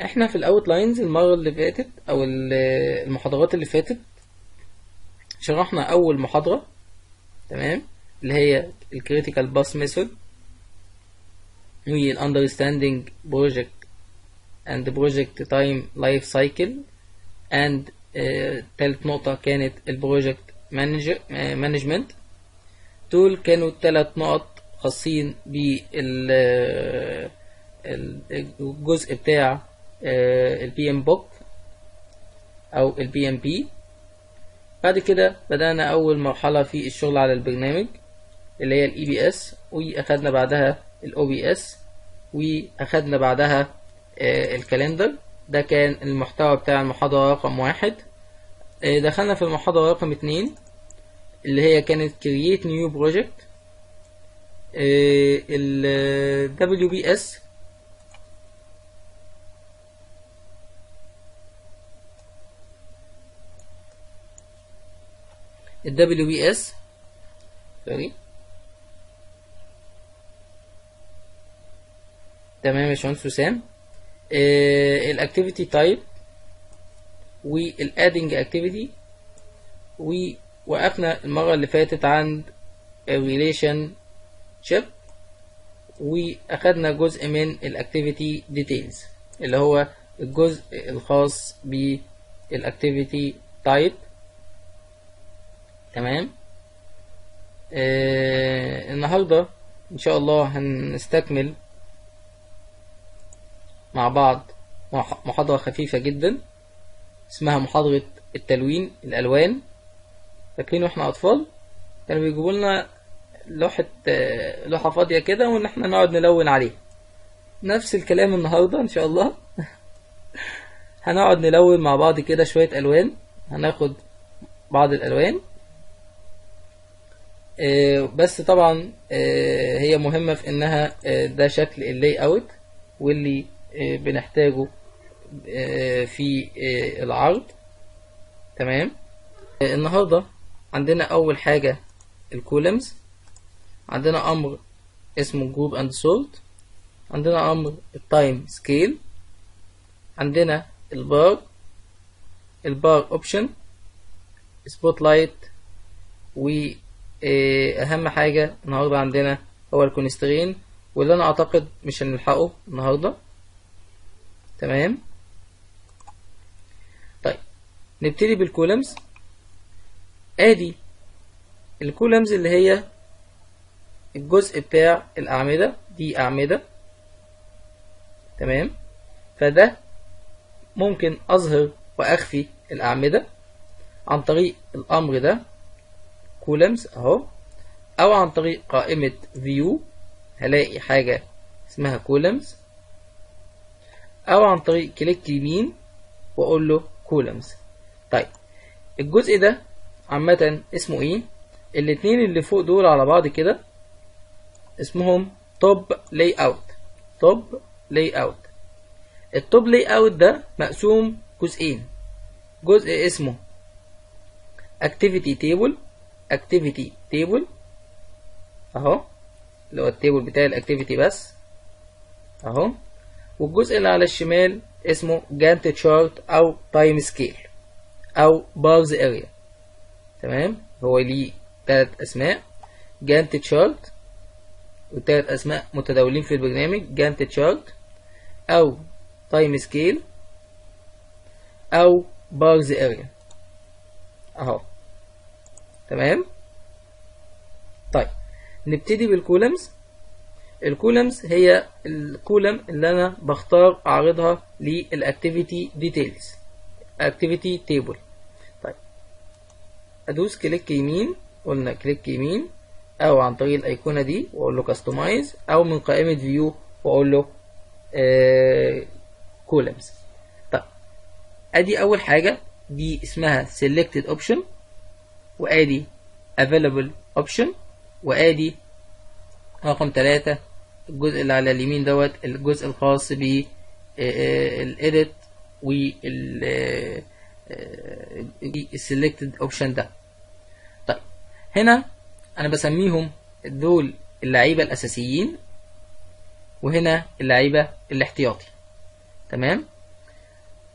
احنا في الاوت لاينز المرة اللي فاتت او ال- المحاضرات اللي فاتت شرحنا اول محاضرة تمام اللي هي الكريتيكال باس ميثود والاندرستاندينج بروجكت and project time life cycle and آه، تالت نقطة كانت البروجكت مانجمنت دول كانوا تلات نقط خاصين بالجزء بتاع البي ام بوك او البي ام بي بعد كده بدأنا أول مرحلة في الشغل على البرنامج اللي هي الاي بي اس واخدنا بعدها الاو بي اس واخدنا بعدها آه، الكالندر ده كان المحتوى بتاع المحاضرة رقم واحد آه، دخلنا في المحاضرة رقم اتنين اللي هي كانت create new project آه، ال WBS ال WBS سوري تمام يا باشمهندس وسام الاكتيفيتي تايب والادنج اكتيفيتي ووقفنا المرة اللي فاتت عند الريليشن شيب واخدنا جزء من الاكتيفيتي ديتيلز اللي هو الجزء الخاص بالاكتيفيتي تايب تمام آه النهارده ان شاء الله هنستكمل مع بعض مح- محاضرة خفيفة جدا اسمها محاضرة التلوين الألوان فاكرين واحنا أطفال كانوا بيجيبوا لنا لوحة آه، لوحة فاضية كده وإن احنا نقعد نلون عليها نفس الكلام النهاردة إن شاء الله هنقعد نلون مع بعض كده شوية ألوان هناخد بعض الألوان آه، بس طبعا آه، هي مهمة في إنها آه، ده شكل اللاي أوت واللي آه، بنحتاجه آه، في آه، العرض تمام آه، النهاردة عندنا أول حاجة الكولمز عندنا أمر اسمه جروب أند سورت عندنا أمر التايم سكيل عندنا البار البار اوبشن سبوت لايت واهم حاجة النهاردة عندنا هو الكونسترين واللي انا اعتقد مش هنلحقه النهاردة تمام طيب نبتدي بالكولمز ادي الكولمز اللي هي الجزء بتاع الأعمدة دي أعمدة تمام فده ممكن أظهر وأخفي الأعمدة عن طريق الأمر ده كولمز أهو أو عن طريق قائمة view هلاقي حاجة اسمها كولمز أو عن طريق كليك يمين وأقول له كولمز طيب الجزء ده عامة اسمه إيه؟ الاتنين اللي فوق دول على بعض كده اسمهم توب لاي اوت توب لاي اوت التوب لاي اوت ده مقسوم جزئين جزء اسمه activity table activity table اهو اللي هو التيبل بتاع الاكتيفيتي بس اهو والجزء اللي على الشمال اسمه جانت تشارت او تايم سكيل او بارز اريا تمام هو ليه تلات اسماء جانت تشارت والتلات اسماء متداولين في البرنامج جانت تشارت او تايم سكيل او بارز اريا اهو تمام طيب نبتدي بالكولمز الكولمز هي الكولم اللي انا بختار اعرضها للاكتيفيتي ديتيلز اكتيفيتي تيبل طيب ادوس كليك يمين قلنا كليك يمين او عن طريق الايقونه دي واقول له كاستمايز او من قائمه فيو واقول له كولمز طيب ادي اول حاجه دي اسمها selected option وادي available option وادي رقم ثلاثة الجزء اللي على اليمين دوت الجزء الخاص ب الايديت وال السلكتد اوبشن ده طيب هنا انا بسميهم دول اللعيبه الاساسيين وهنا اللعيبه الاحتياطي تمام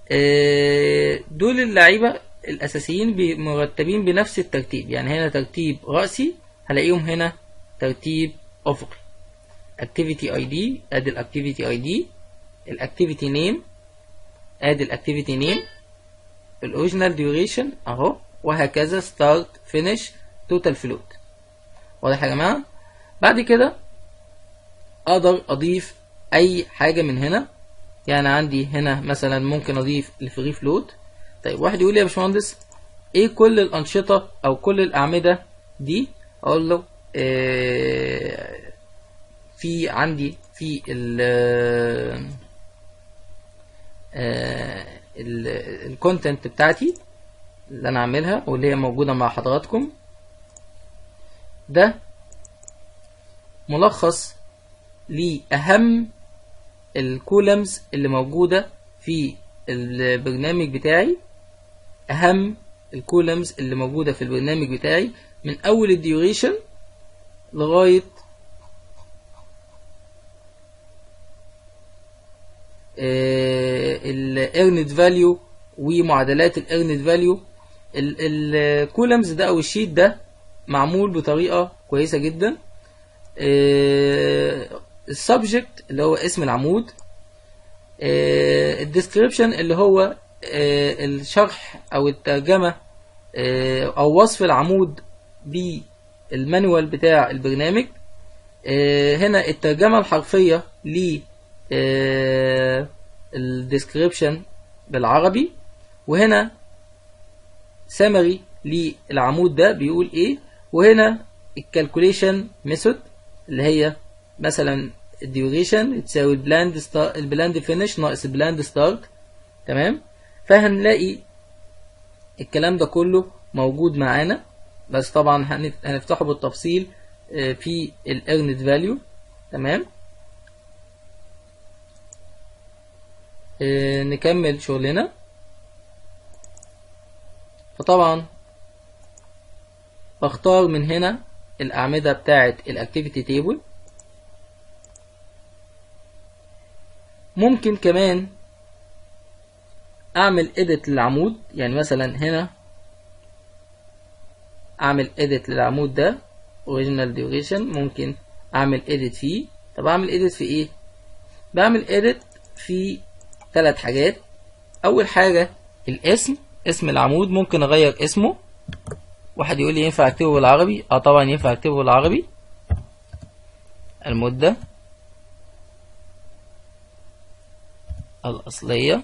آه، دول اللعيبة الأساسيين بي- مرتبين بنفس الترتيب يعني هنا ترتيب رأسي هلاقيهم هنا ترتيب أفقي activity ID ادي الاكتيفيتي ID الاكتيفيتي نيم ادي الاكتيفيتي نيم الاوريجينال ديوريشن اهو وهكذا ستارت فينيش توتال فلوت واضح يا جماعه بعد كده اقدر اضيف اي حاجه من هنا يعني عندي هنا مثلا ممكن اضيف الفري فلوت طيب واحد يقول لي يا باشمهندس ايه كل الانشطه او كل الاعمده دي اقول له آه في عندي في ال الكونتنت بتاعتي اللي انا عاملها واللي هي موجوده مع حضراتكم ده ملخص لأهم الكولمز اللي موجودة في البرنامج بتاعي أهم الكولمز اللي موجودة في البرنامج بتاعي من أول الديوريشن لغاية الايرند فاليو ومعادلات الايرند فاليو الكولمز ده او الشيت ده معمول بطريقه كويسه جدا السبجكت اللي هو اسم العمود الديسكريبشن اللي هو آه، الشرح او الترجمه آه، او وصف العمود بالمانوال بتاع البرنامج آه، هنا الترجمه الحرفيه ل الديسكريبشن بالعربي وهنا سمري للعمود ده بيقول ايه وهنا الكالكوليشن ميثود اللي هي مثلا الديوريشن تساوي البلاند ستار البلاند فينش ناقص البلاند ستارت تمام فهنلاقي الكلام ده كله موجود معانا بس طبعا هنف- هنفتحه بالتفصيل آه، في الايرند فاليو تمام آه، نكمل شغلنا فطبعا بختار من هنا الأعمدة بتاعة الأكتيفيتي تيبل ممكن كمان أعمل edit للعمود يعني مثلا هنا أعمل edit للعمود ده original duration ممكن أعمل edit فيه طب أعمل edit في إيه؟ بعمل edit في ثلاث حاجات أول حاجة الاسم اسم العمود ممكن أغير اسمه واحد يقول لي ينفع أكتبه بالعربي أه طبعا ينفع أكتبه بالعربي المدة الأصلية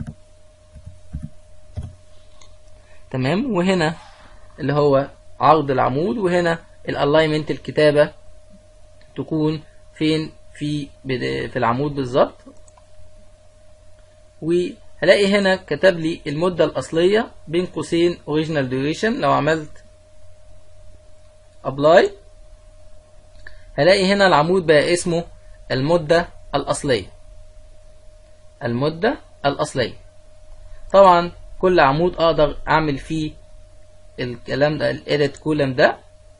تمام وهنا اللي هو عرض العمود وهنا الالاينمنت الكتابة تكون فين في بد- في العمود بالظبط وهلاقي هنا كتب لي المدة الأصلية بين قوسين original duration لو عملت apply هلاقي هنا العمود بقى اسمه المدة الأصلية المدة الأصلية طبعا كل عمود أقدر أعمل فيه الكلام ده الإيديت كولم ده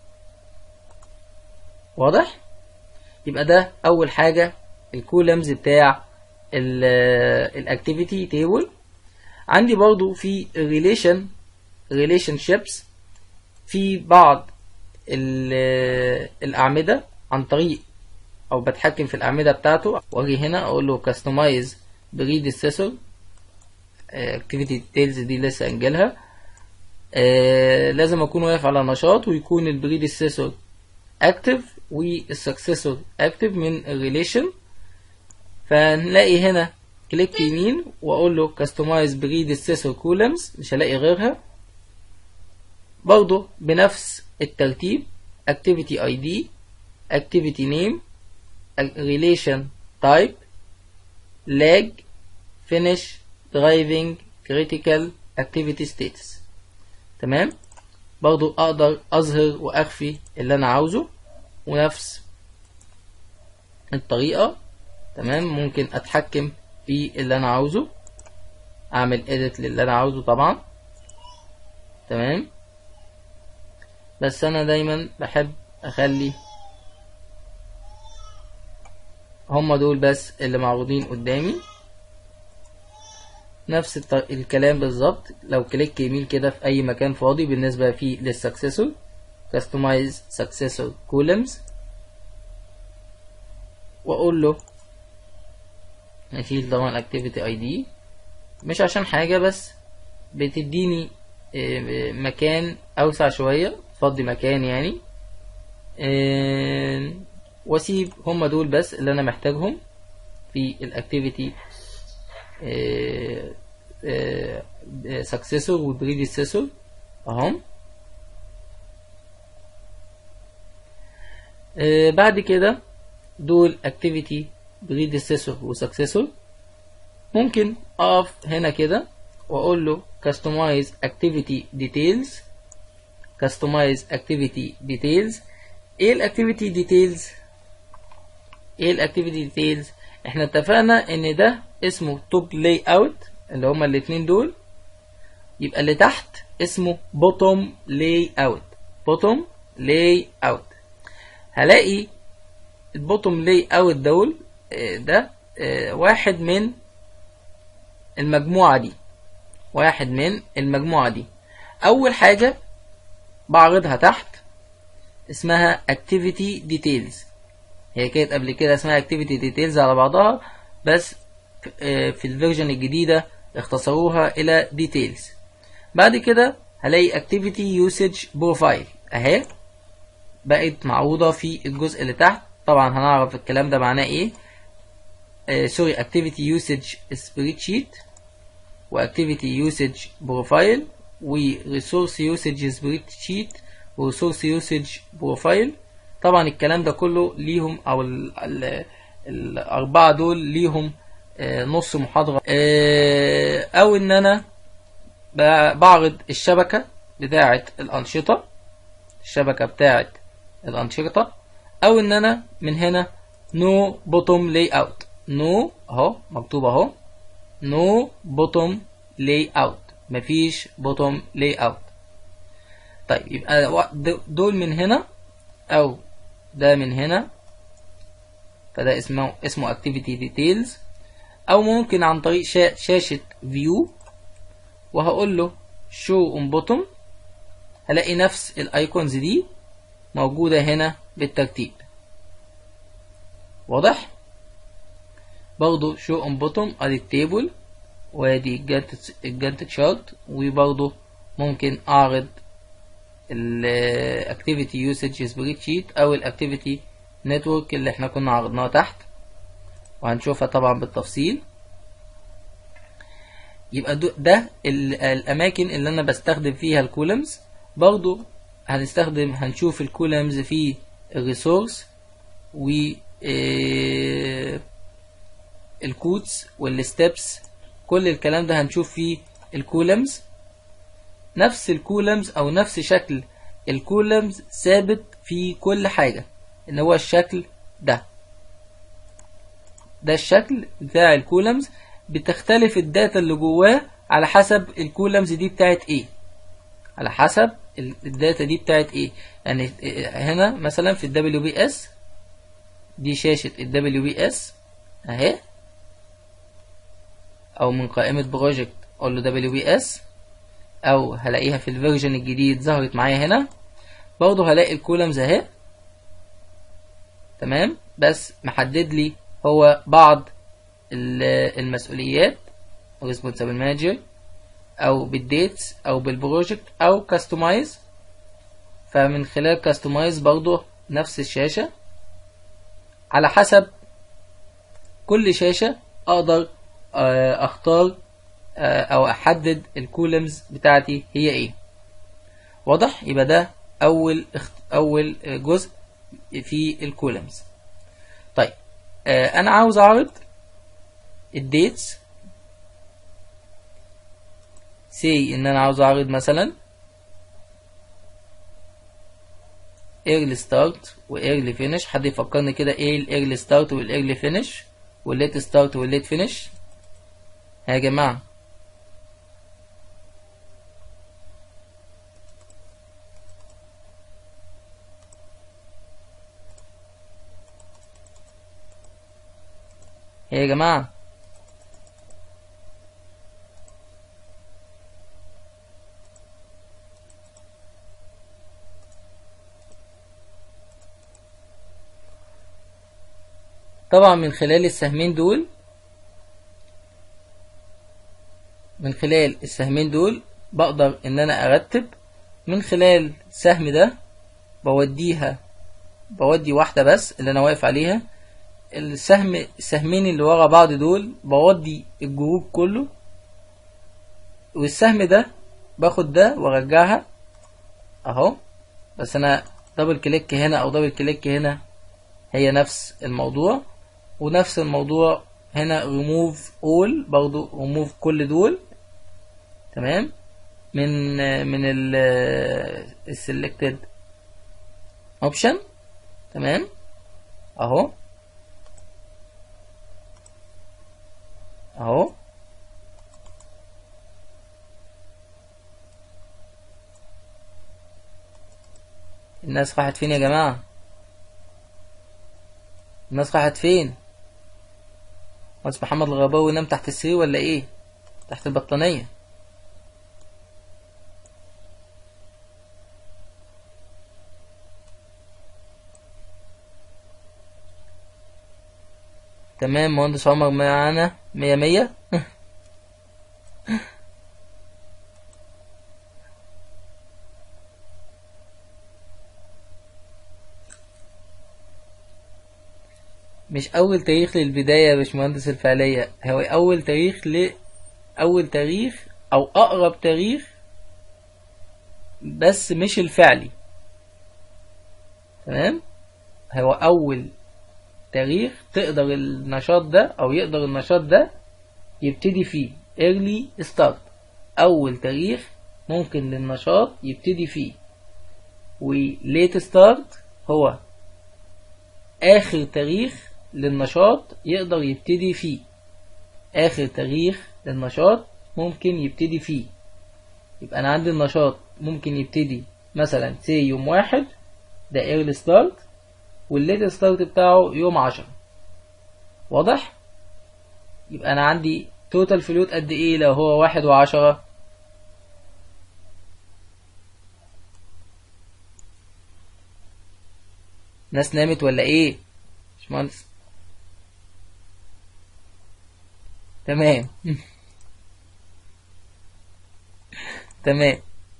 واضح يبقى ده أول حاجة الكولمز بتاع الاكتيفيتي تيبل عندي برضو في الريليشن ريليشن شيبس في بعض ال- الأعمدة عن طريق أو بتحكم في الأعمدة بتاعته وأجي هنا أقول له كاستمايز بريديسيسور اكتيفيتي ديتيلز دي لسه هنجيلها آه، لازم أكون واقف على نشاط ويكون البريديسيسور اكتف والسكسيسور اكتف من الريليشن فنلاقي هنا كليك يمين واقول له كاستمايز بريديسيسور كولمز مش هلاقي غيرها برضه بنفس الترتيب activity ID activity name relation type lag finish driving critical activity status تمام برضو اقدر اظهر واخفي اللي انا عاوزه ونفس الطريقة تمام ممكن اتحكم في اللي انا عاوزه اعمل edit للي انا عاوزه طبعا تمام بس انا دايما بحب اخلي هما دول بس اللي معروضين قدامي نفس الط- الكلام بالظبط لو كليك يمين كده في اي مكان فاضي بالنسبه في للسكسسور كاستمايز سكسسور كولمز واقول له نشيل طبعا الاكتيفيتي اي دي مش عشان حاجه بس بتديني آه، مكان اوسع شويه تفضي مكان يعني آه، واسيب هما دول بس اللي انا محتاجهم في الاكتيفيتي سكسسور وبريديسيسور اهم آه، بعد كده دول activity predecessor وsuccessor ممكن اقف هنا كده واقول له customize activity details customize activity details ايه الاكتيفيتي ديتيلز ايه الاكتيفيتي ديتيلز احنا اتفقنا ان ده اسمه توب لاي اوت اللي هما الاتنين دول يبقى اللي تحت اسمه بوتوم لاي اوت بوتوم لاي اوت هلاقي البوتوم لاي اوت دول آه، ده آه، واحد من المجموعة دي واحد من المجموعة دي أول حاجة بعرضها تحت اسمها activity details هي كانت قبل كده اسمها activity details على بعضها بس آه، في الفيرجن الجديدة اختصروها إلى details بعد كده هلاقي activity usage profile أهي بقت معروضة في الجزء اللي تحت طبعا هنعرف الكلام ده معناه ايه آه سوري activity usage spreadsheet واكتيفيتي يوسج بروفايل وريسورس يوسج spreadsheet وريسورس يوسج بروفايل طبعا الكلام ده كله ليهم او ال ال الاربعه دول ليهم آه نص محاضره آه او ان انا ب- بعرض الشبكه بتاعه الانشطه الشبكه بتاعه الانشطه او ان انا من هنا نو بوتوم لاي اوت نو اهو مكتوب اهو نو بوتوم لاي اوت مفيش بوتوم لاي اوت طيب يبقى وا- د- دول من هنا او ده من هنا فده اسمه اسمه activity details او ممكن عن طريق شا شاشة view وهقول له show on bottom هلاقي نفس الايكونز دي موجودة هنا بالترتيب واضح برضو show on bottom ادي التيبل وادي الجانت الجانت شارت وبرضو ممكن اعرض ال activity usage spreadsheet او ال activity network اللي احنا كنا عرضناها تحت وهنشوفها طبعا بالتفصيل يبقى دو- ده ال- الاماكن اللي انا بستخدم فيها الكولمز برضو هنستخدم هنشوف الكولمز في الريسورس و آه، الكودز والستبس كل الكلام ده هنشوف فيه الكولمز نفس الكولمز او نفس شكل الكولمز ثابت في كل حاجة ان هو الشكل ده ده الشكل بتاع الكولمز بتختلف الداتا اللي جواه على حسب الكولمز دي بتاعت ايه على حسب ال- الداتا دي بتاعت ايه يعني هنا مثلا في الدبليو بي اس دي شاشة الدبليو بي اس اهي او من قائمة بروجكت اقول له دبليو بي اس او هلاقيها في الفيرجن الجديد ظهرت معايا هنا برضه هلاقي الكولمز اهي تمام بس محدد لي هو بعض ال- المسؤوليات responsible manager او بالديتس او بالبروجكت او كاستمايز فمن خلال كاستمايز برضه نفس الشاشة على حسب كل شاشة اقدر آه، اختار آه، او احدد الكولمز بتاعتي هي ايه واضح يبقى ده اول اخت... اول جزء في الكولمز طيب آه، انا عاوز اعرض الديتس سي ان انا عاوز اعرض مثلا early start و early finish حد يفكرني كده ايه ال early start وال early finish وال late start وال late finish ها يا جماعة ها يا جماعة طبعا من خلال السهمين دول من خلال السهمين دول بقدر ان انا ارتب من خلال السهم ده بوديها بودي واحدة بس اللي انا واقف عليها السهم السهمين اللي ورا بعض دول بودي الجروب كله والسهم ده باخد ده وارجعها اهو بس انا دبل كليك هنا او دبل كليك هنا هي نفس الموضوع ونفس الموضوع هنا remove all برضو remove كل دول تمام من من ال selected option تمام اهو اهو الناس راحت فين يا جماعة الناس راحت فين مهندس محمد الغرباوي نام تحت السرير ولا ايه تحت البطانية تمام مهندس عمر معانا مية مية مش أول تاريخ للبداية يا باشمهندس الفعلية هو أول تاريخ ل أول تاريخ أو أقرب تاريخ بس مش الفعلي تمام هو أول تاريخ تقدر النشاط ده أو يقدر النشاط ده يبتدي فيه early start أول تاريخ ممكن للنشاط يبتدي فيه و late start هو آخر تاريخ للنشاط يقدر يبتدي فيه آخر تاريخ للنشاط ممكن يبتدي فيه يبقى أنا عندي النشاط ممكن يبتدي مثلا سي يوم واحد ده early start والليت ستارت بتاعه يوم عشرة واضح؟ يبقى أنا عندي توتال فلوت قد إيه لو هو واحد وعشرة ناس نامت ولا إيه؟ باشمهندس تمام تمام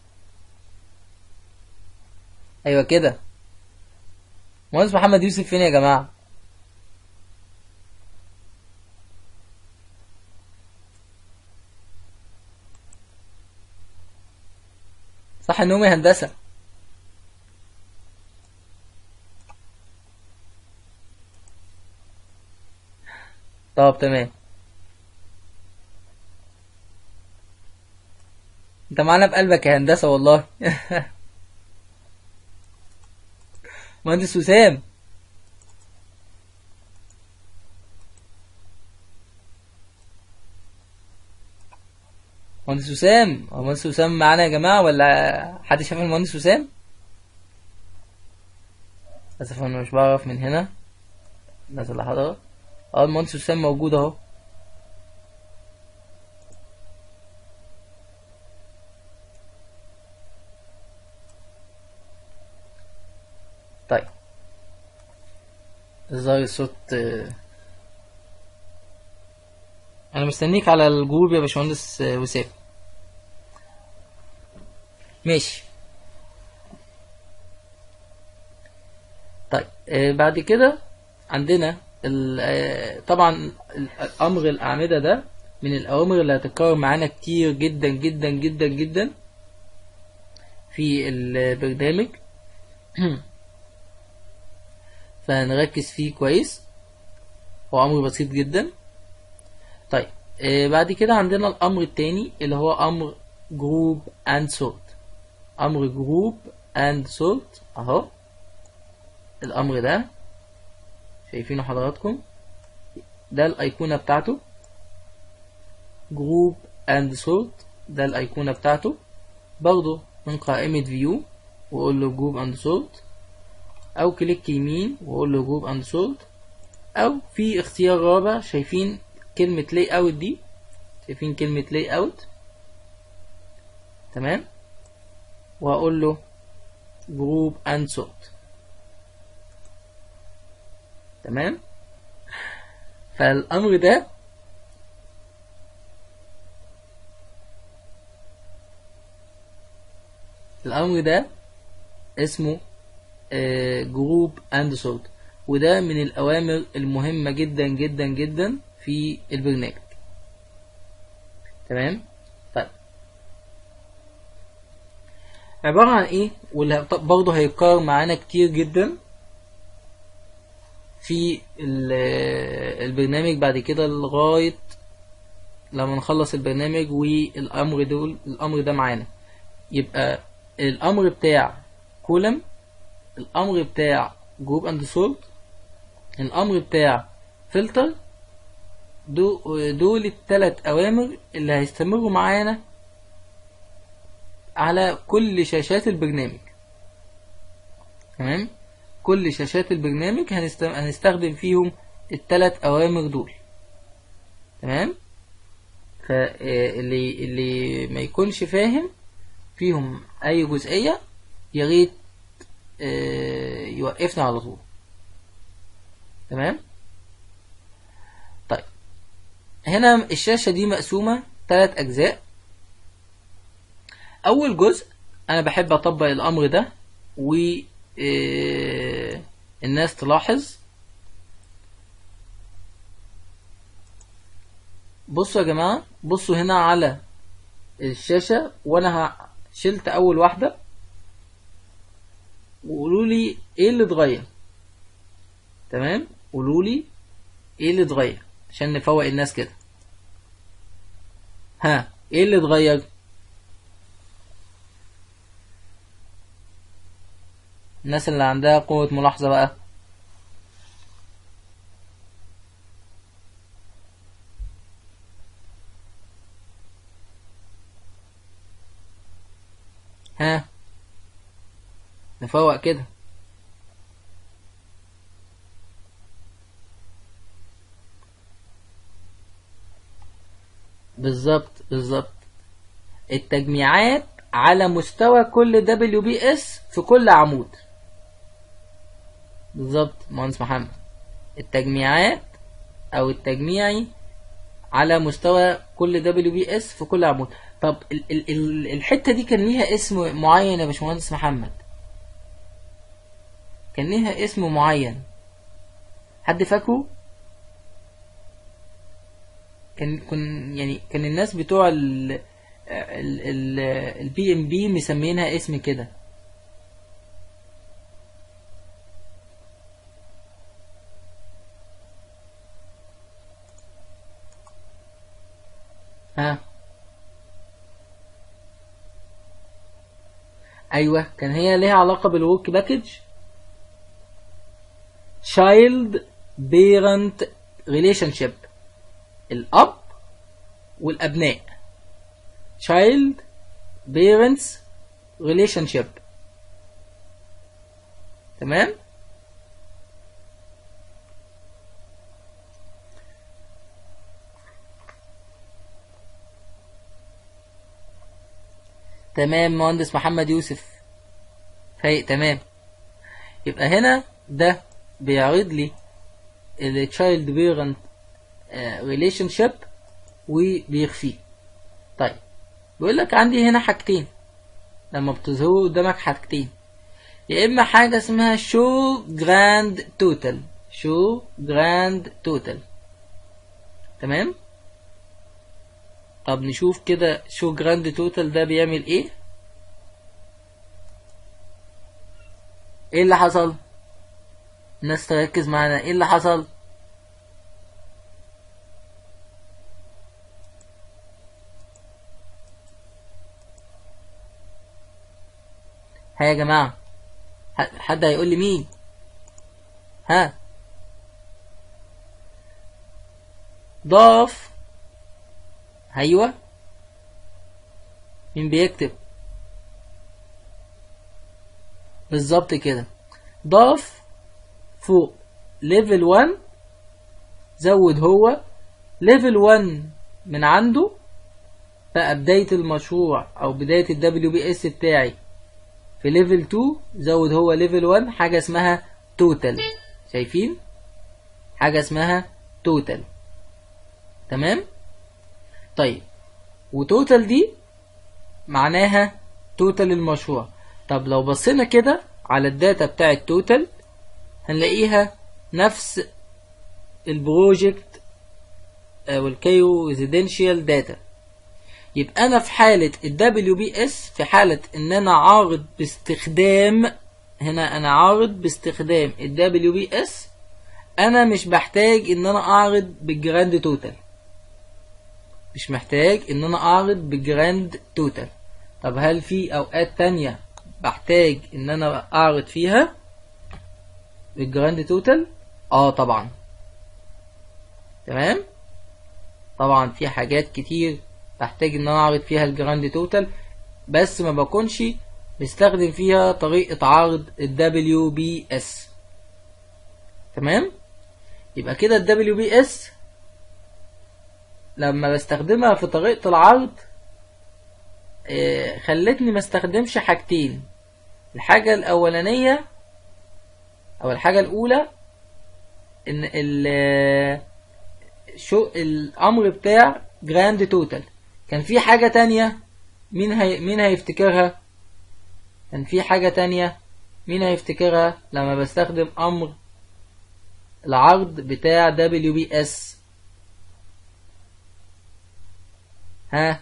ايوه كده مهندس محمد يوسف فين يا جماعه صح النوم يا هندسه طب تمام انت معانا بقلبك يا هندسة والله مهندس وسام مهندس وسام هو مهندس وسام معانا يا جماعة ولا حد شاف المهندس وسام للأسف أنا مش بعرف من هنا الناس اللي حضرت اه المهندس وسام موجود اهو طيب الظاهر الصوت آه، انا مستنيك على الجروب يا باشمهندس آه، وسام ماشي طيب آه، بعد كده عندنا ال- آه، طبعا ال- امر الاعمده ده من الاوامر اللي هتتكرر معانا كتير جدا جدا جدا جدا في البرنامج فنركز فيه كويس هو امر بسيط جدا طيب آه، بعد كده عندنا الامر التاني اللي هو امر جروب اند سورت امر جروب اند سورت اهو الامر ده شايفينه حضراتكم ده الايقونه بتاعته جروب اند سورت ده الايقونه بتاعته برضه من قائمه فيو واقول له جروب اند سورت او كليك يمين واقول له جروب اند سورت او في اختيار رابع شايفين كلمه لاي اوت دي شايفين كلمه لاي اوت تمام وهقول له جروب اند سورت تمام فالامر ده الامر ده اسمه جروب اند سورت وده من الاوامر المهمه جدا جدا جدا في البرنامج تمام طيب عباره عن ايه واللي برضه هيتكرر معانا كتير جدا في البرنامج بعد كده لغايه لما نخلص البرنامج والامر دول الامر ده معانا يبقى الامر بتاع كولم الامر بتاع جروب اند سورت الامر بتاع فلتر دول الثلاث اوامر اللي هيستمروا معانا على كل شاشات البرنامج تمام كل شاشات البرنامج هنستخدم فيهم الثلاث اوامر دول تمام فاللي اللي ما يكونش فاهم فيهم اي جزئيه يا ريت يوقفنا على طول تمام طيب هنا الشاشة دي مقسومة ثلاث أجزاء أول جزء أنا بحب أطبق الأمر ده و الناس تلاحظ بصوا يا جماعة بصوا هنا على الشاشة وأنا شلت أول واحدة وقولوا لي ايه اللي اتغير تمام قولوا لي ايه اللي اتغير عشان نفوق الناس كده ها ايه اللي اتغير الناس اللي عندها قوة ملاحظة بقى ها نفوق كده بالظبط بالظبط التجميعات على مستوى كل دبليو بي اس في كل عمود بالظبط مهندس محمد التجميعات او التجميعي على مستوى كل دبليو بي اس في كل عمود طب ال ال ال الحته دي كان ليها اسم معين يا باشمهندس محمد كان ليها اسم معين حد فاكره كان كن يعني كان الناس بتوع ال ال البي ام بي مسمينها اسم كده ها ايوه كان هي ليها علاقه بالورك باكج child parent relationship الأب والأبناء child parents relationship تمام تمام مهندس محمد يوسف فايق تمام يبقى هنا ده بيعرض لي التشايلد بيرنت ريليشن شيب وبيخفيه طيب بيقول لك عندي هنا حاجتين لما بتظهروا قدامك حاجتين يا اما حاجه اسمها شو جراند توتال شو جراند توتال تمام طب نشوف كده شو جراند توتال ده بيعمل ايه ايه اللي حصل الناس تركز معانا ايه اللي حصل ها يا جماعة حد هيقول لي مين ها ضاف ايوه مين بيكتب بالظبط كده ضاف فوق ليفل 1 زود هو ليفل 1 من عنده بقى بداية المشروع او بداية الدبليو بي اس بتاعي في ليفل 2 زود هو ليفل 1 حاجة اسمها توتال شايفين حاجة اسمها توتال تمام طيب وتوتال دي معناها توتال المشروع طب لو بصينا كده على الداتا بتاعة توتال هنلاقيها نفس البروجكت والكيو ريزيدنشال داتا يبقى انا في حالة ال WBS في حالة ان انا عارض باستخدام هنا انا عارض باستخدام ال WBS انا مش بحتاج ان انا اعرض بالجراند توتال مش محتاج ان انا اعرض بالجراند توتال طب هل في اوقات تانية بحتاج ان انا اعرض فيها بالجراند توتال اه طبعا تمام طبعا في حاجات كتير بحتاج ان انا اعرض فيها الجراند توتال بس ما بكونش مستخدم فيها طريقة عرض ال WBS تمام يبقى كده ال WBS لما بستخدمها في طريقة العرض آه، خلتني ما استخدمش حاجتين الحاجة الأولانية أو الحاجة الأولى إن ال شو الأمر بتاع جراند توتال كان في حاجة تانية مين هي مين هيفتكرها؟ كان في حاجة تانية مين هيفتكرها لما بستخدم أمر العرض بتاع WBS ها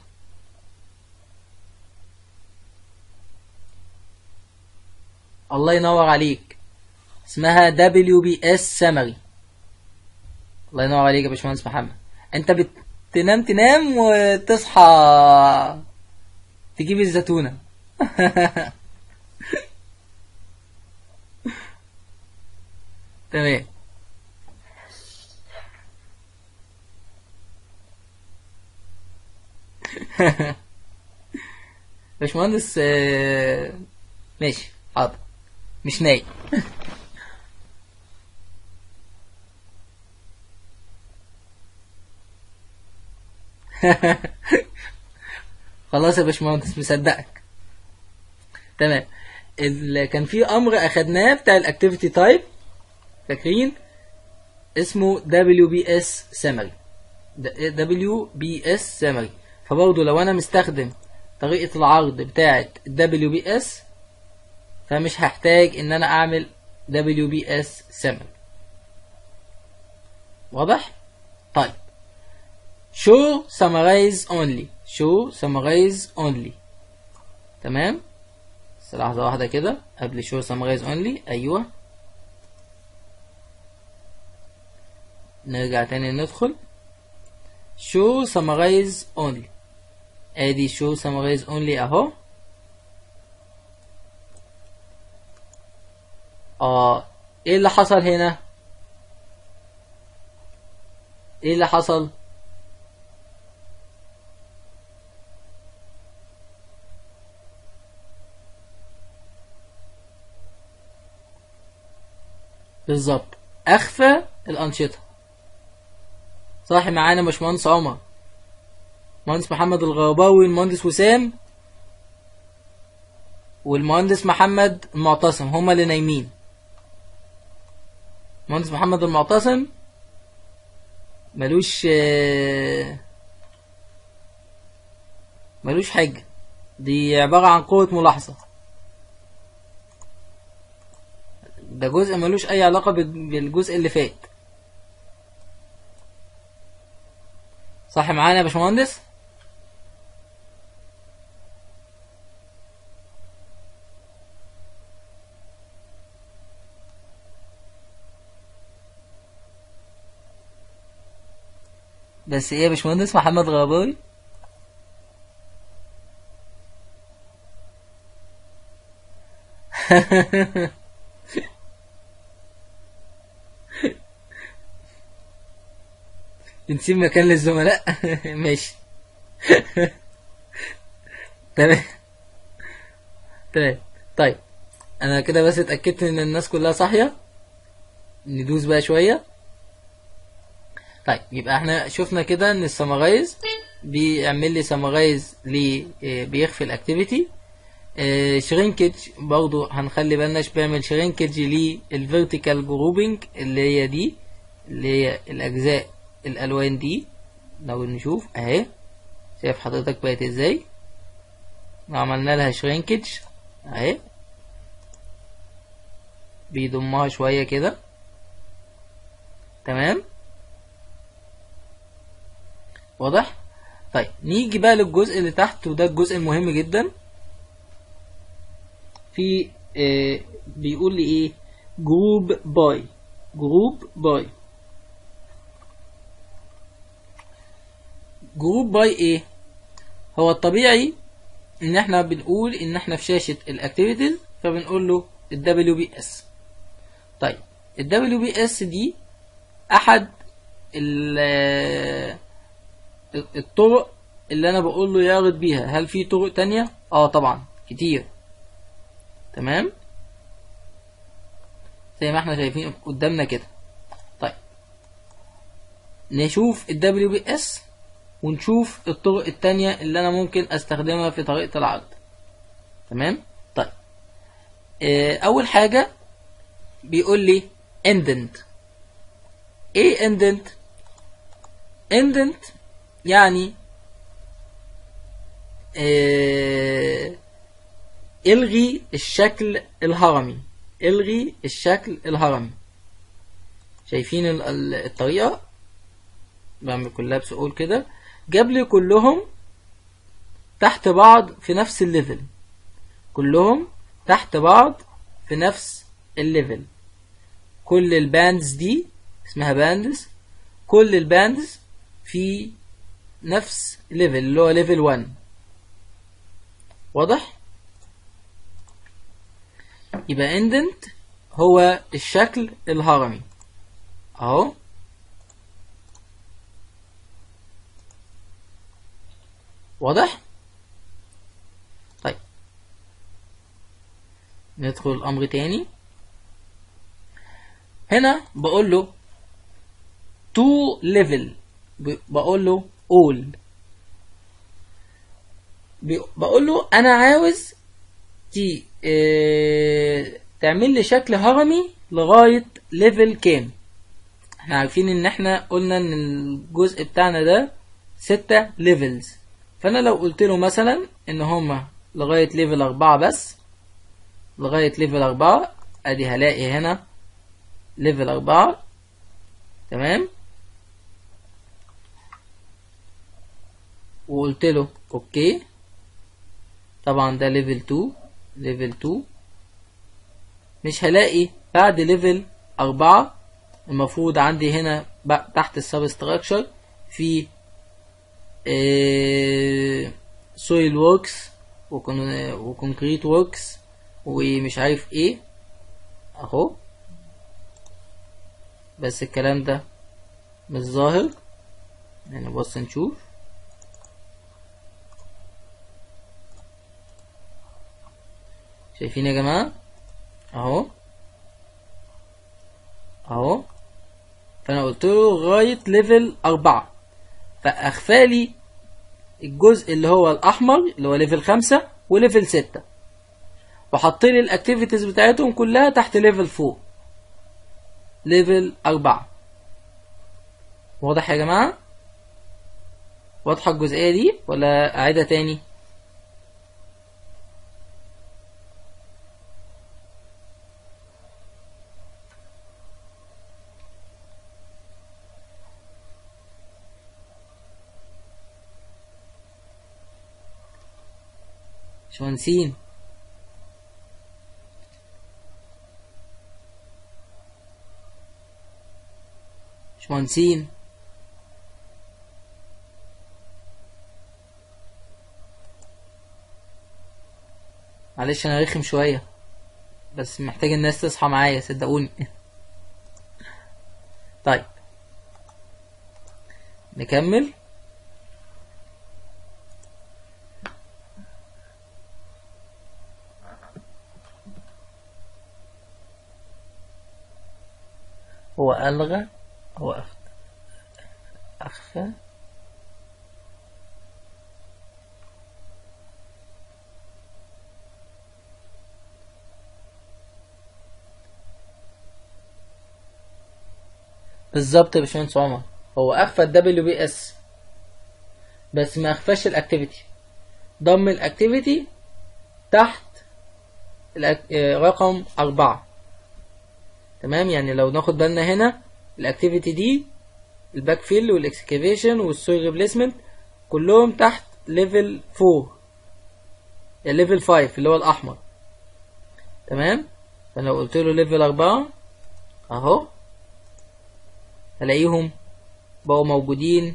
الله ينور عليك اسمها WBS Summary الله ينور عليك يا باشمهندس محمد انت بتنام تنام وتصحى تجيب الزتونة تمام باشمهندس آه، ماشي حاضر مش نايم خلاص يا باشمهندس مصدقك تمام ال... كان في امر اخدناه بتاع الاكتيفيتي تايب فاكرين اسمه WBS summary WBS summary فبرضه لو انا مستخدم طريقة العرض بتاعة WBS فمش هحتاج ان انا اعمل WBS summary واضح؟ طيب show summarize only show summarize only تمام بس لحظة واحدة كده قبل show summarize only أيوة نرجع تاني ندخل show summarize only ادي show summarize only اهو اه ايه اللي حصل هنا ايه اللي حصل بالظبط اخفى الانشطه صح معانا باشمهندس عمر مهندس محمد الغرباوي المهندس وسام والمهندس محمد المعتصم هما اللي نايمين المهندس محمد المعتصم ملوش آه، ملوش حاجة دي عبارة عن قوة ملاحظة ده جزء ملوش أي علاقة بال- بالجزء اللي فات صح معانا يا باشمهندس؟ بس ايه يا باشمهندس محمد غرباوي بنسيب مكان للزملاء ماشي تمام تمام طيب انا كده بس اتاكدت ان الناس كلها صاحيه ندوس بقى شويه طيب يبقى احنا شفنا كده ان السمرايز بيعمل لي سمرايز ل آه، بيخفي الاكتيفيتي شرينكج برضو هنخلي بالنا بيعمل شرينكج للفيرتيكال جروبنج اللي هي دي اللي هي الأجزاء الألوان دي لو نشوف أهي شايف حضرتك بقت ازاي وعملنا لها شرينكج اهي بيضمها شوية كده تمام واضح طيب نيجي بقى للجزء اللي تحت وده الجزء المهم جدا في آه بيقول لي ايه جروب باي جروب باي جروب باي ايه هو الطبيعي ان احنا بنقول ان احنا في شاشة الاكتيفيتيز فبنقول له ال WBS طيب ال WBS دي احد الطرق اللي انا بقول له يعرض بيها هل في طرق تانية اه طبعا كتير تمام زي ما احنا شايفين قدامنا كده طيب نشوف ال WBS ونشوف الطرق التانية اللي أنا ممكن أستخدمها في طريقة العرض تمام طيب اه أول حاجة بيقول لي indent إيه indent indent يعني اه الغي الشكل الهرمي الغي الشكل الهرمي شايفين الطريقة بعمل كلها بسؤول كده جاب لي كلهم تحت بعض في نفس الليفل كلهم تحت بعض في نفس الليفل كل الباندز دي اسمها باندز كل الباندز في نفس ليفل اللي هو ليفل 1 واضح يبقى اندنت هو الشكل الهرمي اهو واضح طيب ندخل الامر تاني هنا بقول له to level بقول له all بقول له انا عاوز تي اه تعمل لي شكل هرمي لغاية ليفل كام احنا عارفين ان احنا قلنا ان الجزء بتاعنا ده ستة ليفلز فانا لو قلت له مثلا ان هما لغاية ليفل اربعة بس لغاية ليفل اربعة ادي هلاقي هنا ليفل اربعة تمام وقلت له اوكي طبعا ده ليفل 2 ليفل 2 مش هلاقي بعد ليفل 4 المفروض عندي هنا تحت السبستراكشر في سويل ووركس وكونكريت ووركس ومش عارف ايه اهو بس الكلام ده مش ظاهر يعني بص نشوف شايفين يا جماعة اهو اهو فانا قلت له لغاية ليفل أربعة فأخفالي الجزء اللي هو الأحمر اللي هو ليفل خمسة وليفل ستة وحط لي الأكتيفيتيز بتاعتهم كلها تحت ليفل فور ليفل أربعة واضح يا جماعة؟ واضحة الجزئية دي ولا أعيدها تاني؟ مهندسين مهندسين معلش انا رخم شويه بس محتاج الناس تصحى معايا صدقوني طيب نكمل هو ألغى هو أخفى بالظبط يا باشمهندس عمر هو اخفى الدبليو بي اس بس ما اخفاش الاكتيفيتي ضم الاكتيفيتي تحت الأك- آه، رقم أربعة تمام يعني لو ناخد بالنا هنا الاكتيفيتي دي الباك فيل والاكسكافيشن والسوي ريبليسمنت كلهم تحت ليفل 4 يعني ليفل 5 اللي هو الاحمر تمام فلو قلت له ليفل 4 اهو هلاقيهم بقوا موجودين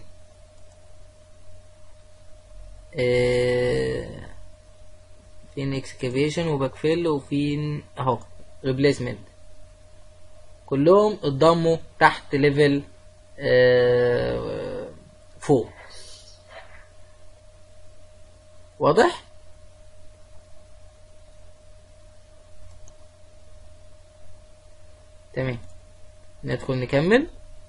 آه، فين اكسكافيشن وباك فيل وفين اهو ريبليسمنت كلهم اتضموا تحت ليفل آه، فوق واضح تمام ندخل نكمل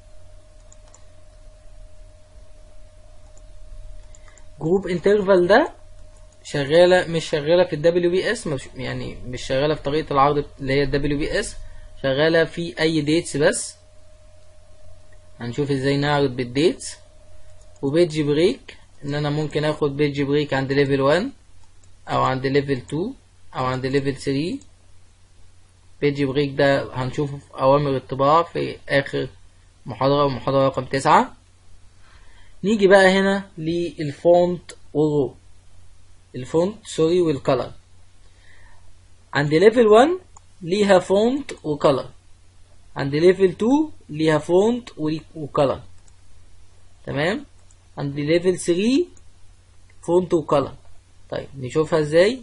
جروب انترفال ده شغاله مش شغاله في الدبليو بي اس يعني مش شغاله في طريقه العرض اللي هي الدبليو بي اس شغاله في اي ديتس بس هنشوف ازاي نعرض بالديتس وبيج بريك ان انا ممكن اخد بيج بريك عند ليفل 1 او عند ليفل 2 او عند ليفل 3 بيج بريك ده هنشوفه في اوامر الطباعة في اخر محاضرة ومحاضرة رقم 9 نيجي بقى هنا للفونت والرو الفونت سوري والكلر عند ليفل 1 ليها فونت وكلر عند ليفل 2 ليها فونت وكلر تمام عند ليفل 3 فونت وكلر طيب نشوفها ازاي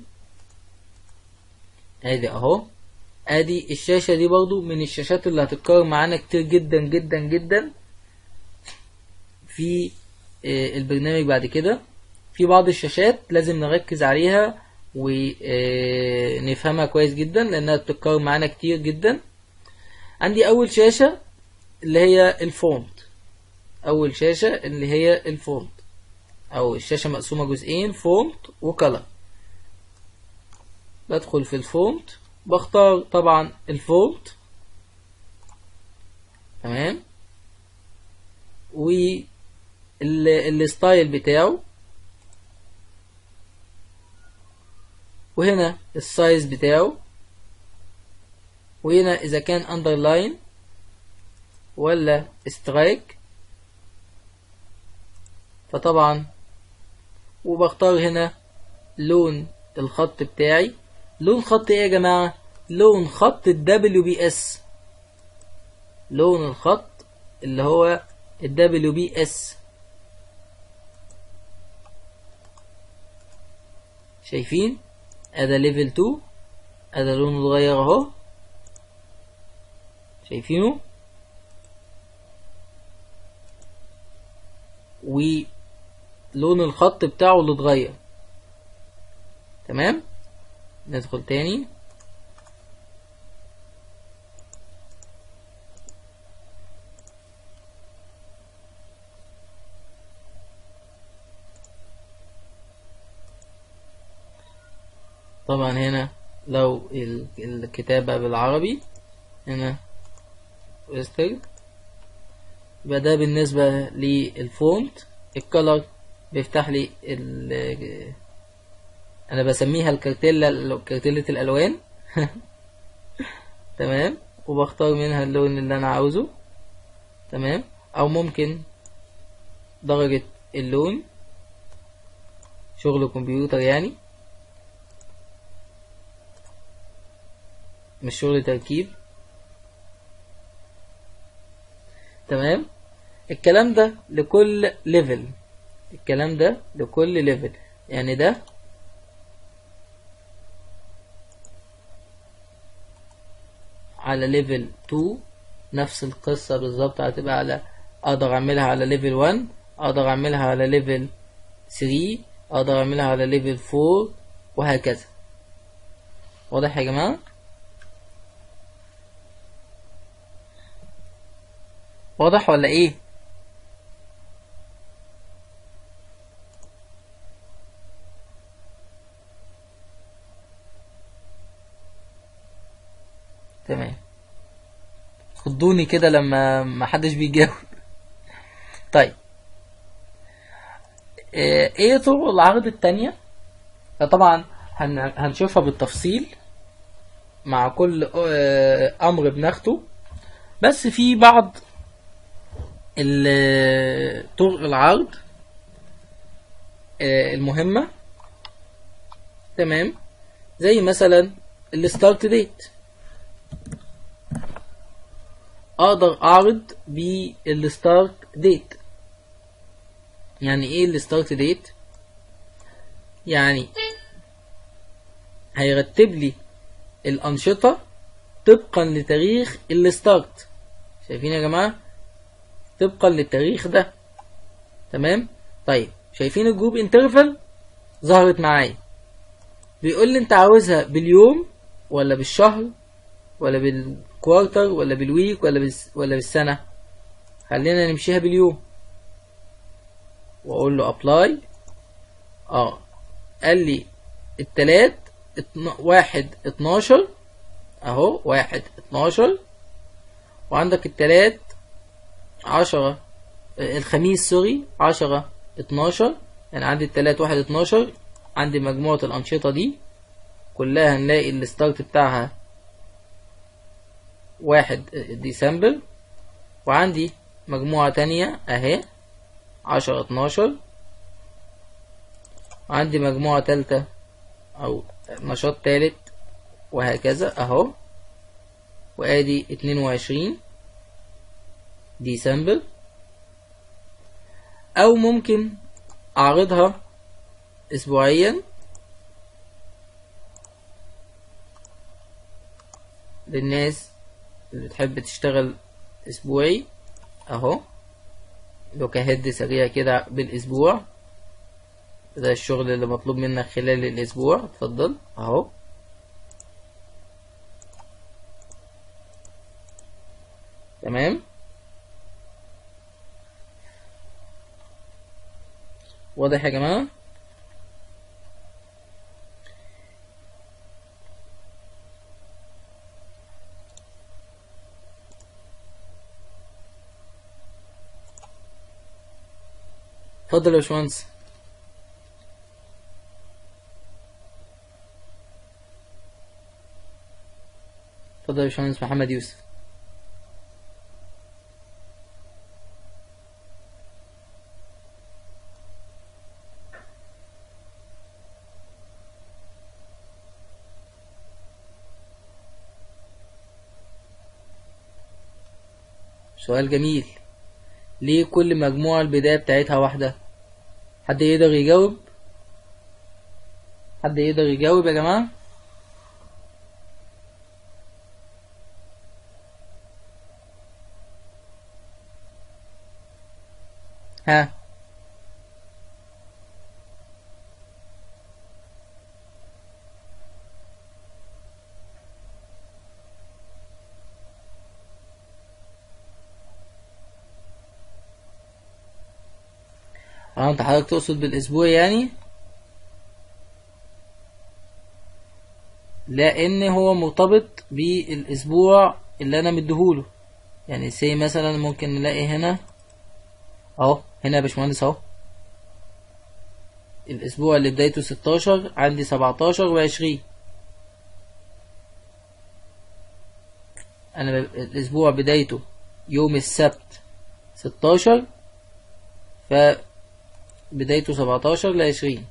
ادي اهو ادي الشاشة دي برضو من الشاشات اللي هتتكرر معانا كتير جدا جدا جدا في آه، البرنامج بعد كده في بعض الشاشات لازم نركز عليها ونفهمها كويس جدا لانها بتتكرر معانا كتير جدا عندي اول شاشة اللي هي الفونت اول شاشة اللي هي الفونت او الشاشة مقسومة جزئين فونت وكلر بدخل في الفونت بختار طبعا الفونت تمام والستايل بتاعه وهنا السايز بتاعه وهنا اذا كان اندرلاين ولا سترايك فطبعا وبختار هنا لون الخط بتاعي لون خط ايه يا جماعة لون خط ال WBS لون الخط اللي هو ال WBS شايفين ادي ليفل 2 ادي لونه اتغير اهو شايفينه ولون الخط بتاعه اللي اتغير تمام ندخل تاني طبعا هنا لو ال- الكتابة بالعربي هنا ويستر يبقى ده بالنسبة للفونت الكلر بيفتح لي ال انا بسميها الكارتيلا كارتيلة الالوان تمام وبختار منها اللون اللي انا عاوزه تمام او ممكن درجة اللون شغل كمبيوتر يعني مش شغل تركيب تمام الكلام ده لكل ليفل الكلام ده لكل ليفل يعني ده على ليفل 2 نفس القصة بالظبط هتبقى على اقدر اعملها على ليفل 1 اقدر اعملها على ليفل 3 اقدر اعملها على ليفل 4 وهكذا واضح يا جماعة واضح ولا ايه تمام خدوني كده لما ما حدش بيجاوب طيب آه، ايه طرق العرض التانية طبعا هن- هنشوفها بالتفصيل مع كل آه، امر بناخده بس في بعض ال- طرق العرض آه، المهمة تمام زي مثلا الستارت ديت اقدر اعرض بالستارت ديت يعني ايه الستارت ديت يعني هيرتب لي الانشطه طبقا لتاريخ الستارت شايفين يا جماعه طبقا للتاريخ ده تمام طيب شايفين الجروب انترفال ظهرت معايا بيقول لي انت عاوزها باليوم ولا بالشهر ولا بالكوارتر ولا بالويك ولا بالس... ولا بالسنه خلينا نمشيها باليوم واقول له ابلاي اه قال لي التلات اتنا... واحد اتناشر اهو واحد اتناشر وعندك التلات عشرة آه، الخميس سوري عشرة اتناشر يعني عندي التلات واحد اتناشر عندي مجموعة الأنشطة دي كلها هنلاقي الستارت بتاعها واحد ديسمبر وعندي مجموعة تانية اهي عشرة اتناشر عندي مجموعة تالتة أو نشاط تالت وهكذا أهو وآدي اتنين وعشرين ديسمبر أو ممكن أعرضها أسبوعيا للناس اللي بتحب تشتغل أسبوعي أهو لوك هيد سريع كده بالأسبوع ده الشغل اللي مطلوب منك خلال الأسبوع اتفضل أهو تمام واضح يا جماعة اتفضل يا باشمهندس اتفضل يا باشمهندس محمد يوسف سؤال جميل ليه كل مجموعة البداية بتاعتها واحدة حد يقدر يجاوب حد يقدر يجاوب يا جماعة ها اه انت حضرتك تقصد بالاسبوع يعني لان هو مرتبط بالاسبوع اللي انا مديهوله يعني سي مثلا ممكن نلاقي هنا اهو هنا يا باشمهندس اهو الاسبوع اللي بدايته 16 عندي 17 و20 انا ب- الاسبوع بدايته يوم السبت 16 ف بدايته 17 ل 20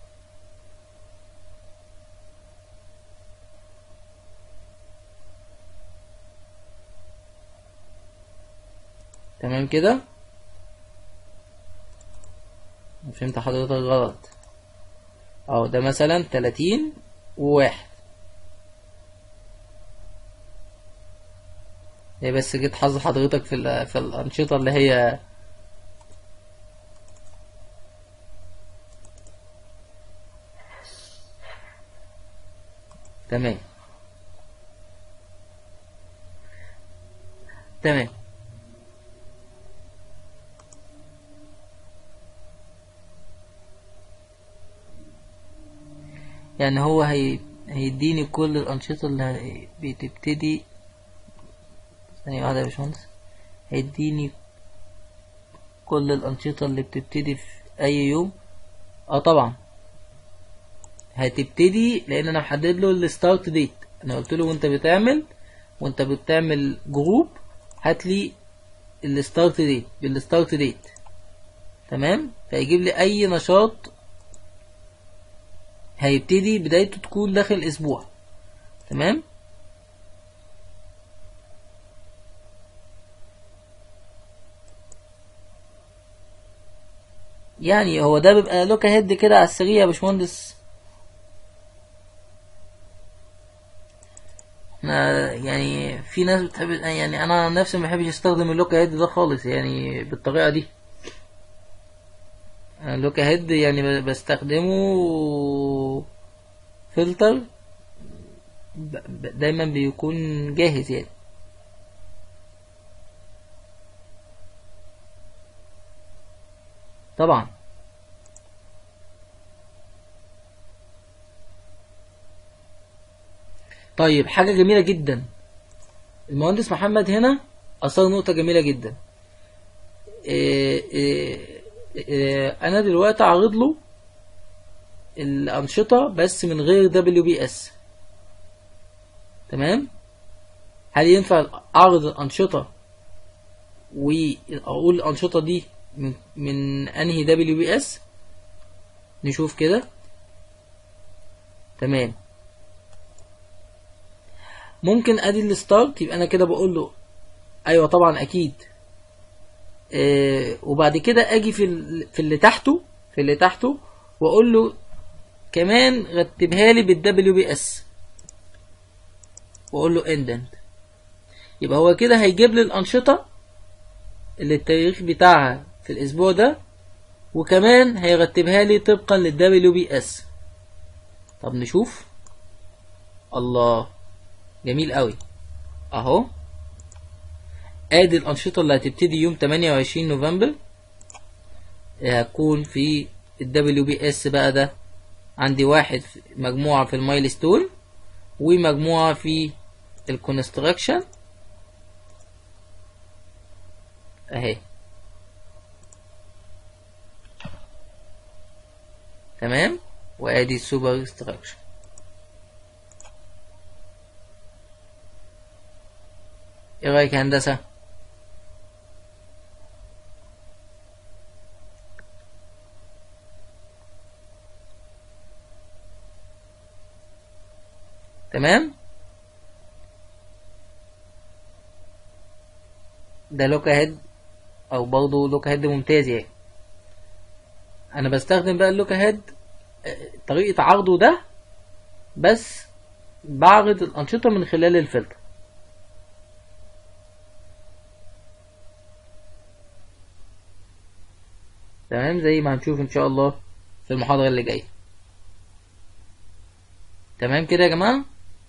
تمام كده فهمت حضرتك غلط اهو ده مثلا 30 وواحد هي بس جيت حظ حضرتك في ال- في الأنشطة اللي هي تمام تمام يعني هو هي... هيديني كل الأنشطة اللي هي- بتبتدي ثانية واحدة يا باشمهندس هيديني كل الأنشطة اللي بتبتدي في أي يوم اه طبعا هتبتدي لأن أنا محدد له الستارت ديت أنا قلت له وأنت بتعمل وأنت بتعمل جروب هات لي الستارت ديت بالستارت ديت تمام فيجيب لي أي نشاط هيبتدي بدايته تكون داخل أسبوع تمام يعني هو ده بيبقى لوكا هيد كده على السريع يا باشمهندس انا يعني في ناس بتحب يعني انا عن نفسي ما بحبش استخدم اللوكا هيد ده خالص يعني بالطريقه دي اللوكا هيد يعني ب- بستخدمه فلتر ب- ب- دايما بيكون جاهز يعني طبعا طيب حاجة جميلة جدا المهندس محمد هنا أثار نقطة جميلة جدا إيه إيه إيه أنا دلوقتي عارض له الأنشطة بس من غير دبليو بي اس تمام هل ينفع أعرض الأنشطة وأقول الأنشطة دي من, من أنهي دبليو بي اس نشوف كده تمام ممكن ادي الستارت يبقى انا كده بقول له ايوه طبعا اكيد آه وبعد كده اجي في ال- في اللي تحته في اللي تحته واقول له كمان رتبها لي بالدبليو بي اس واقول له اندنت يبقى هو كده هيجيب لي الانشطه اللي التاريخ بتاعها في الاسبوع ده وكمان هيرتبها لي طبقا للدبليو بي اس طب نشوف الله جميل قوي اهو ادي الانشطه اللي هتبتدي يوم 28 نوفمبر هتكون في الدبليو بي اس بقى ده عندي واحد في- مجموعه في المايلستون ومجموعه في الكونستراكشن اهي تمام وادي السوبر ستراكشر ايه رايك يا هندسه تمام ده لوكا هيد او برضه لوكا هيد ممتاز يعني انا بستخدم بقى اللوكا هيد آه، طريقه عرضه ده بس بعرض الانشطه من خلال الفلتر تمام زي ما هنشوف ان شاء الله في المحاضرة اللي جاية تمام كده يا جماعة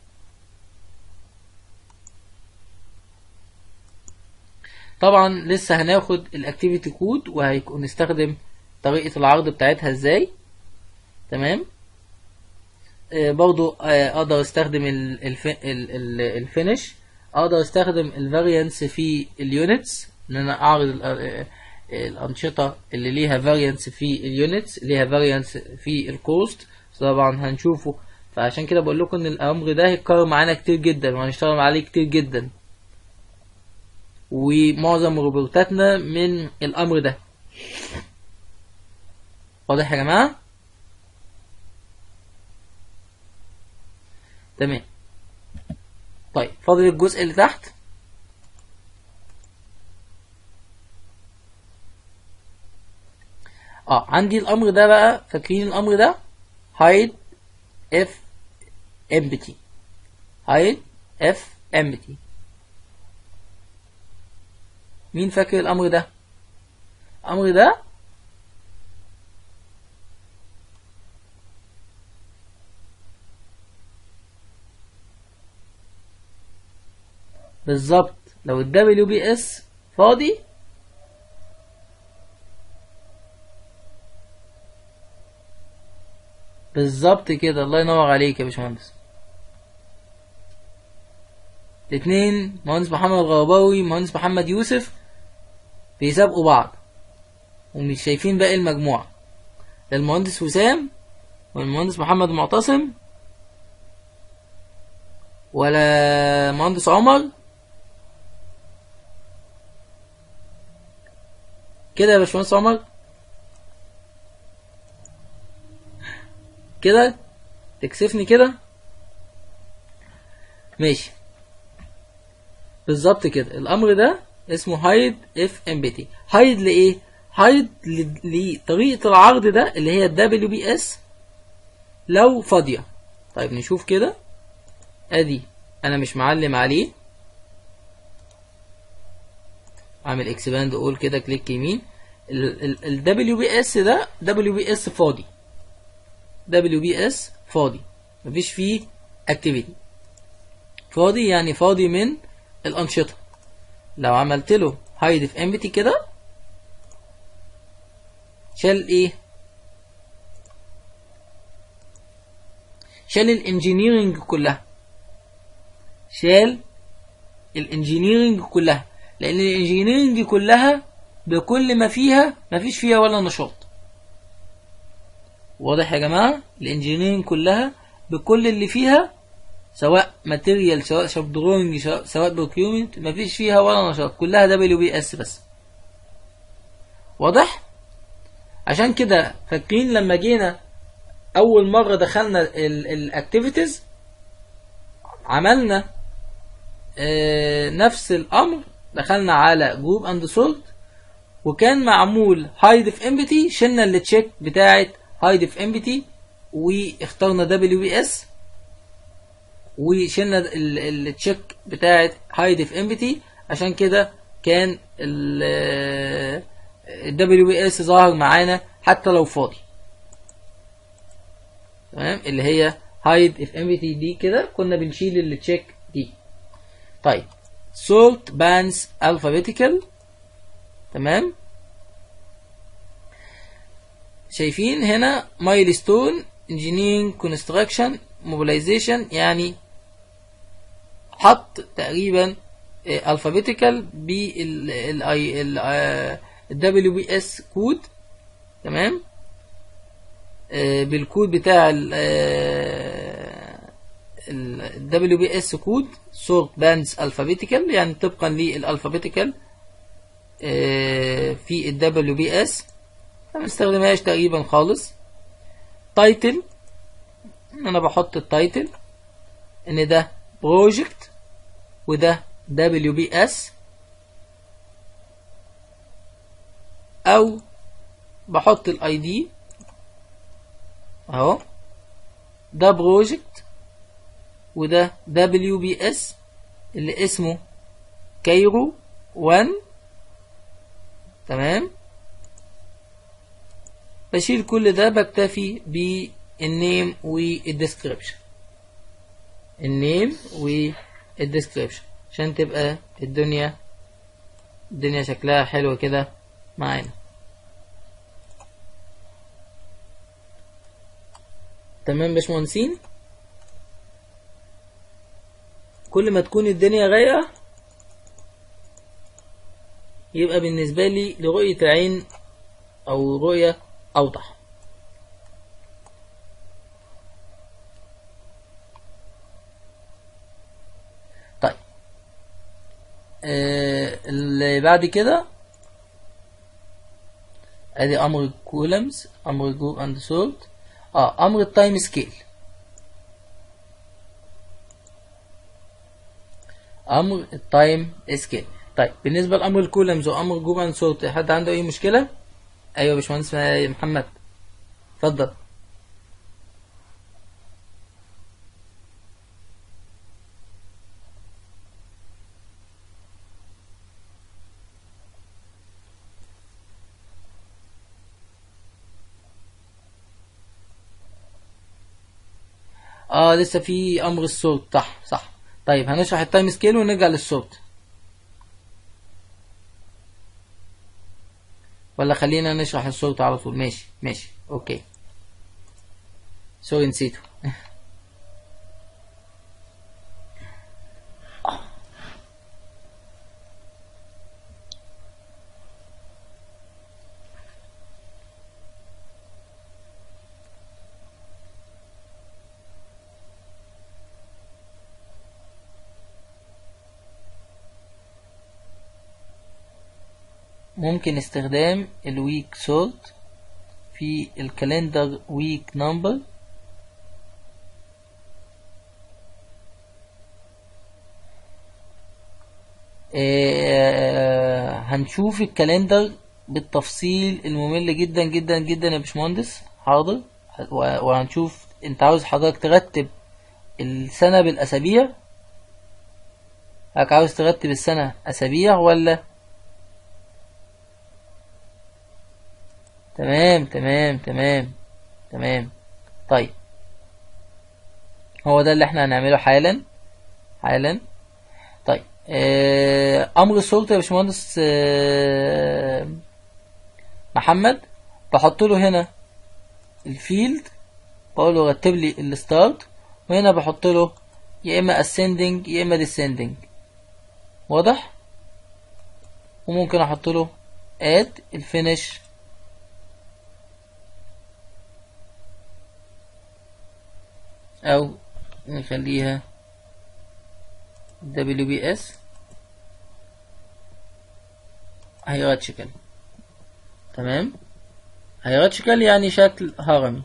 طبعا لسه هناخد الاكتيفيتي كود وهنستخدم طريقة العرض بتاعتها ازاي تمام آه برضو آه اقدر استخدم ال- الف... ال- ال- الفينش اقدر استخدم الفاريانس في اليونتس ان انا اعرض ال- آه، الانشطه اللي ليها فاريانس في اليونتس ليها فاريانس في الكوست طبعا هنشوفه فعشان كده بقول لكم ان الامر ده هيتكرر معانا كتير جدا وهنشتغل عليه كتير جدا ومعظم روبوتاتنا من الامر ده واضح يا جماعه تمام طيب فاضل الجزء اللي تحت اه عندي الامر ده بقى فاكرين الامر ده hide if empty hide if empty مين فاكر الامر ده الامر ده بالظبط لو ال WBS فاضي بالظبط كده الله ينور عليك يا باشمهندس الاثنين مهندس محمد غرباوي مهندس محمد يوسف بيسابقوا بعض ومش شايفين باقي المجموعة لا المهندس وسام والمهندس محمد معتصم ولا مهندس عمر كده يا باشمهندس عمر كده تكسفني كده ماشي بالظبط كده الامر ده اسمه هايد اف ام بي تي هايد لايه هايد لطريقه العرض ده اللي هي الدبليو بي اس لو فاضيه طيب نشوف كده ادي انا مش معلم عليه اعمل اكسباند اقول كده كليك يمين الدبليو بي اس ده دبليو بي اس فاضي دبليو بي اس فاضي مفيش فيه اكتيفيتي فاضي يعني فاضي من الانشطه لو عملت له هايد في امبتي كده شال ايه شال الانجينيرنج كلها شال الانجينيرنج كلها لان الانجينيرنج كلها بكل ما فيها ما فيش فيها ولا نشاط واضح يا جماعة الانجينيرنج كلها بكل اللي فيها سواء ماتيريال سواء شوب دروينج سواء بروكيومنت ما فيش فيها ولا نشاط كلها دبليو بي اس بس واضح عشان كده فاكرين لما جينا اول مرة دخلنا الاكتيفيتيز عملنا اه نفس الامر دخلنا على جروب اند سولت وكان معمول هايد في امبتي شلنا التشيك بتاعه هايد في امبتي واخترنا دبليو بي اس وشلنا التشيك بتاعه هايد في امبتي عشان كده كان الدبليو بي اس ظاهر معانا حتى لو فاضي تمام اللي هي هايد في امبتي دي كده كنا بنشيل التشيك دي طيب sort bands alphabetical تمام شايفين هنا milestone engineering construction mobilization يعني حط تقريبا alphabetical بال WBS كود تمام بالكود بتاع ال WBS كود sort bands alphabetical يعني طبقا للالفابيتيكال في ال WBS ما بنستخدمهاش تقريبا خالص تايتل انا بحط التايتل ان ده بروجكت وده WBS او بحط الاي دي اهو ده بروجكت وده WBS اللي اسمه كايرو 1 تمام بشيل كل ده بكتفي بالنيم والديسكريبشن النيم والديسكريبشن عشان تبقى الدنيا الدنيا شكلها حلو كده معانا تمام باشمهندسين كل ما تكون الدنيا غايقة يبقى بالنسبة لي لرؤية العين أو رؤية أوضح طيب آه اللي بعد كده ادي امر الكولمز امر جو اند سورت اه امر التايم سكيل امر التايم سكيل طيب بالنسبه لامر الكولمز وامر جو اند سورت حد عنده اي مشكله ايوه يا باشمهندس محمد اتفضل اه لسه في امر الصوت صح صح طيب هنشرح التايم سكيل ونرجع للصوت ولا خلينا نشرح الصوت على طول ماشي ماشي اوكي سوري نسيته ممكن استخدام الويك سورت في الكالندر ويك نمبر هنشوف الكالندر بالتفصيل الممل جدا جدا جدا يا باشمهندس حاضر وهنشوف انت عاوز حضرتك ترتب السنة بالأسابيع حضرتك عاوز ترتب السنة أسابيع ولا تمام تمام تمام تمام طيب هو ده اللي احنا هنعمله حالا حالا طيب آه امر السلطة يا باشمهندس آه محمد بحط له هنا الفيلد بقول له رتب لي الستارت وهنا بحط له يا اما ascending يا اما descending واضح وممكن احط له add الفينش او نخليها WBS هيراتشيكال تمام هيراتشيكال يعني شكل هرمي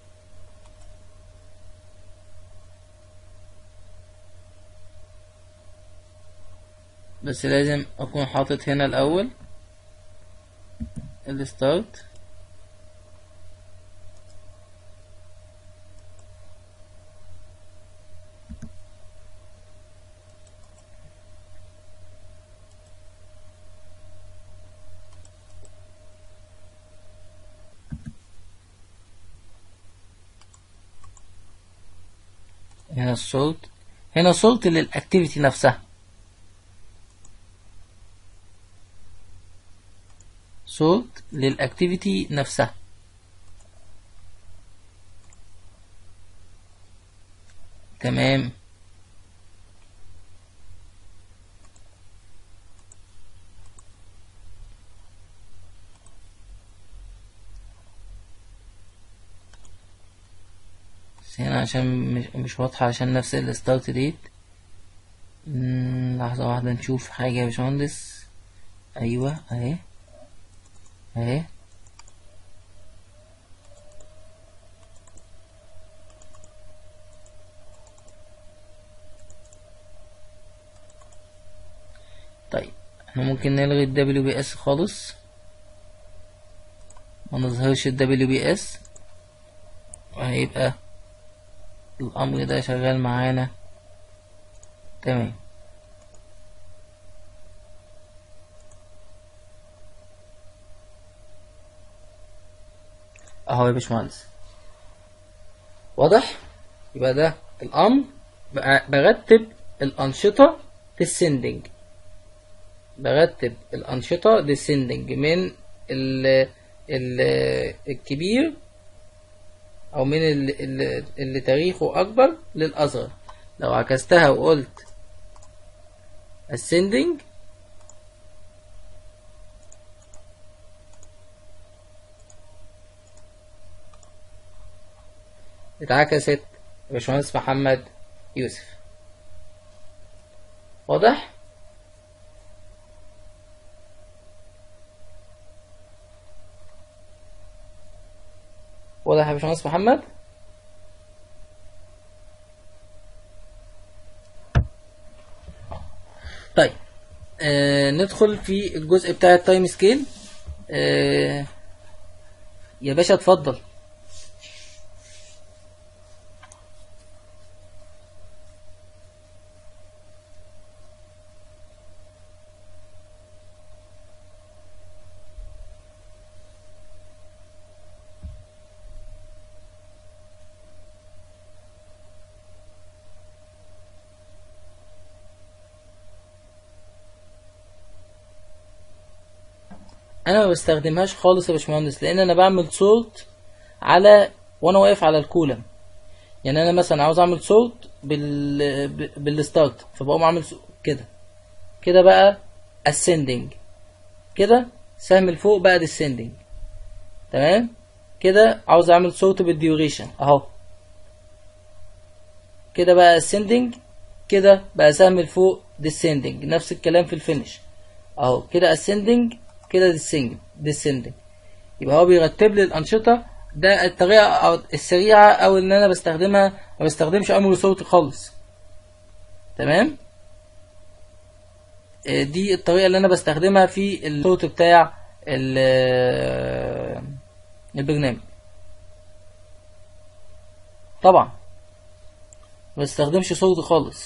بس لازم اكون حاطط هنا الاول الستارت هنا السولت هنا سولت للاكتيفيتي نفسها سولت للاكتيفيتي نفسها تمام بس هنا عشان مش, مش واضحة عشان نفس الستارت ديت لحظة واحدة نشوف حاجة يا باشمهندس أيوة أهي أهي طيب احنا ممكن نلغي ال WBS خالص ما نظهرش ال WBS وهيبقى الأمر ده شغال معانا تمام اهو يا باشمهندس واضح يبقى ده الامر برتب الانشطه descending برتب الانشطه descending من ال ال الكبير او من اللي, اللي تاريخه اكبر للاصغر لو عكستها وقلت ascending اتعكست باشمهندس محمد يوسف واضح واضح يا باشمهندس محمد طيب آه ندخل في الجزء بتاع التايم سكيل آه يا باشا اتفضل انا ما بستخدمهاش خالص يا باشمهندس لان انا بعمل سولت على وانا واقف على الكولم يعني انا مثلا عاوز اعمل سولت بال بالستارت فبقوم اعمل كده كده بقى ascending كده سهم لفوق بقى descending تمام كده عاوز اعمل سولت بالديوريشن اهو كده بقى ascending كده بقى سهم لفوق descending نفس الكلام في الفينش اهو كده ascending كده descending يبقى هو بيرتب لي الانشطه ده الطريقه أو السريعه او ان انا بستخدمها ما بستخدمش امر صوتي خالص تمام آه، دي الطريقه اللي انا بستخدمها في الصوت بتاع ال- آه، البرنامج طبعا ما بستخدمش صوتي خالص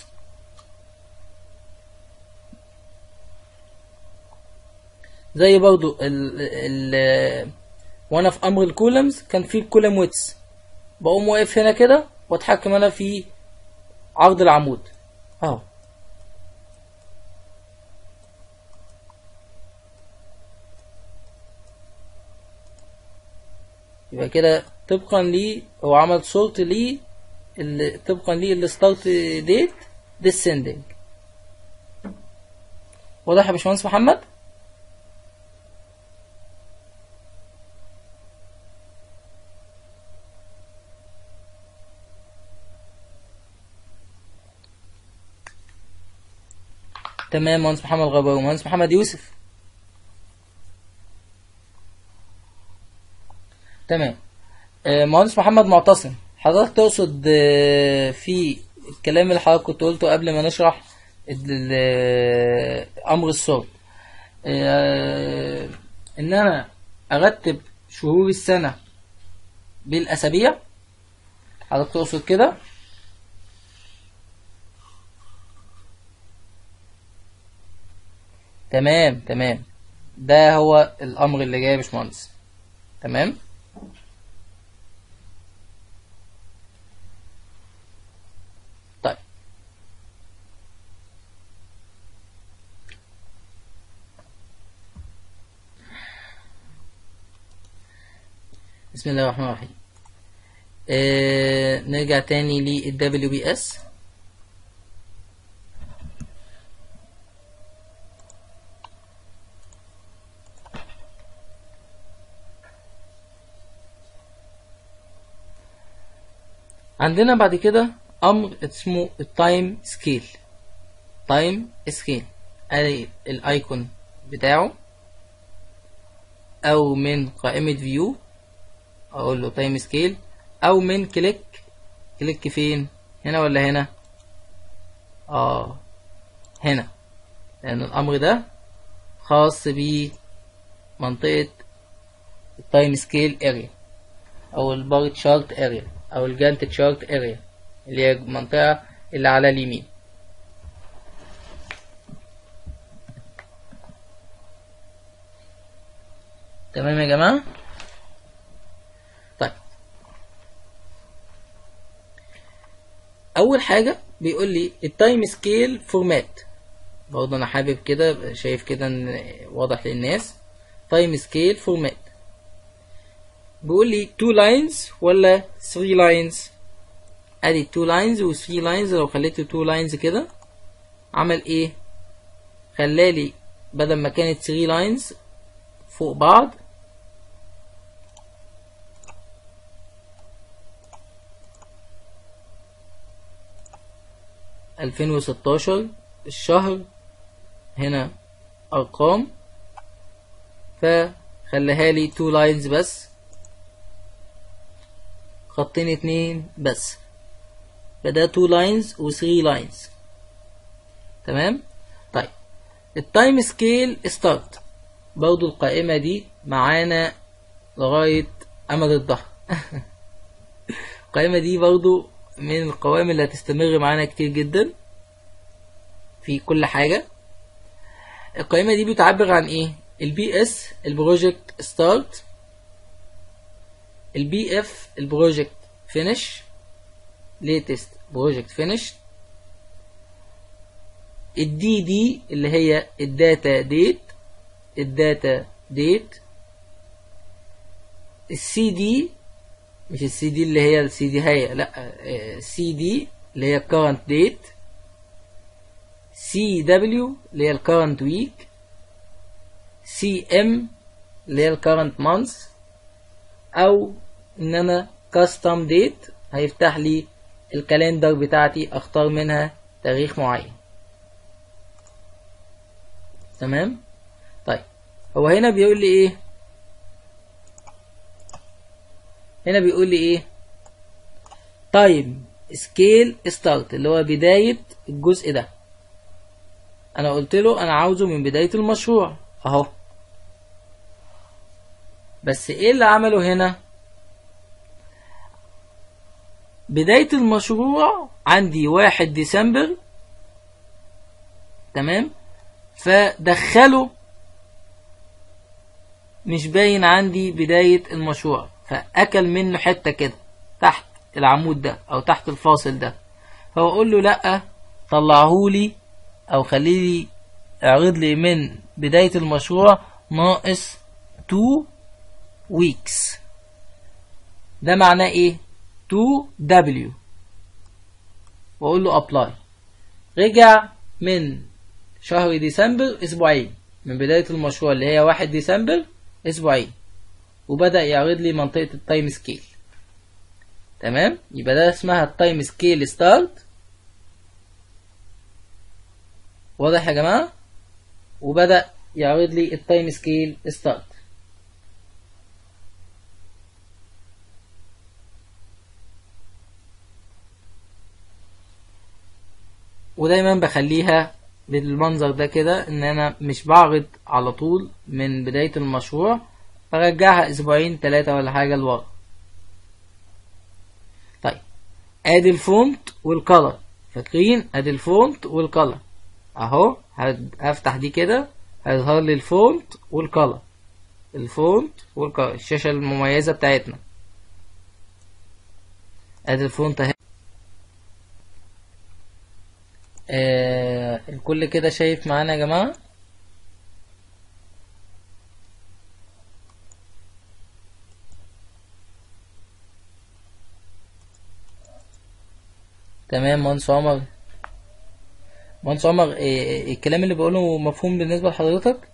زي برضو ال ال وانا في امر الكولمز كان في الكولم ويتس بقوم واقف هنا كده واتحكم انا في عرض العمود اهو يبقى كده طبقا لي هو عمل صورت لي ال- طبقا لي الستارت ديت descending واضح يا باشمهندس محمد تمام مهندس محمد غباوي مهندس محمد يوسف تمام آه، مهندس محمد معتصم حضرتك تقصد آه، في الكلام اللي حضرتك كنت قلته قبل ما نشرح ال- ال- امر الصوت آه، ان انا ارتب شهور السنه بالاسابيع حضرتك تقصد كده تمام تمام ده هو الامر اللي جاي يا باشمهندس تمام طيب بسم الله الرحمن الرحيم آه نرجع تاني لل WBS عندنا بعد كده امر اسمه التايم سكيل تايم سكيل ادي الايكون بتاعه او من قائمة فيو اقول له تايم سكيل او من كليك كليك فين هنا ولا هنا اه هنا لان الامر ده خاص بمنطقة التايم سكيل اريا او البار تشارت اريا او الجانت تشارت اريا اللي هي المنطقة اللي على اليمين تمام يا جماعة طيب اول حاجة بيقول لي التايم سكيل فورمات برضه انا حابب كده شايف كده ان واضح للناس تايم سكيل فورمات بيقول لي 2 لاينز ولا 3 لاينز ادي 2 لاينز و 3 لاينز لو خليته 2 لاينز كده عمل ايه خلالي بدل ما كانت 3 لاينز فوق بعض ألفين وستاشر الشهر هنا أرقام فخليها لي 2 لاينز بس خطين اتنين بس فده 2 لاينز و 3 لاينز تمام طيب التايم سكيل ستارت برضو القائمة دي معانا لغاية أمد الظهر القائمة دي برضو من القوائم اللي هتستمر معانا كتير جدا في كل حاجة القائمة دي بتعبر عن ايه البي اس البروجكت ستارت البي اف البروجكت فينيش ليتست بروجكت فينيش الدي دي اللي هي الداتا ديت الداتا ديت السي دي مش السي دي اللي هي السي دي هي لا السي دي اللي هي current date سي دبليو اللي هي current week سي ام اللي هي current month او ان انا custom date هيفتح لي الكالندر بتاعتي اختار منها تاريخ معين تمام طيب هو هنا بيقول لي ايه هنا بيقول لي ايه تايم سكيل ستارت اللي هو بداية الجزء ده انا قلت له انا عاوزه من بداية المشروع اهو بس ايه اللي عمله هنا بداية المشروع عندي واحد ديسمبر تمام فدخله مش باين عندي بداية المشروع فأكل منه حتة كده تحت العمود ده أو تحت الفاصل ده فأقول له لأ طلعهولي أو خليلي اعرض لي من بداية المشروع ناقص 2 weeks ده معناه ايه 2W واقول له apply رجع من شهر ديسمبر اسبوعين من بداية المشروع اللي هي واحد ديسمبر اسبوعين وبدأ يعرض لي منطقة التايم سكيل تمام يبقى ده اسمها التايم سكيل ستارت واضح يا جماعة وبدأ يعرض لي التايم سكيل ستارت ودايما بخليها بالمنظر ده كده ان انا مش بعرض على طول من بداية المشروع برجعها اسبوعين تلاتة ولا حاجة لورا طيب ادي الفونت والكلر فاكرين ادي الفونت والكلر اهو هفتح دي كده هيظهر لي الفونت والكلر الفونت والكلر الشاشة المميزة بتاعتنا ادي الفونت اهي آه الكل كده شايف معانا يا جماعة تمام مهندس عمر مهندس عمر إيه الكلام اللي بقوله مفهوم بالنسبة لحضرتك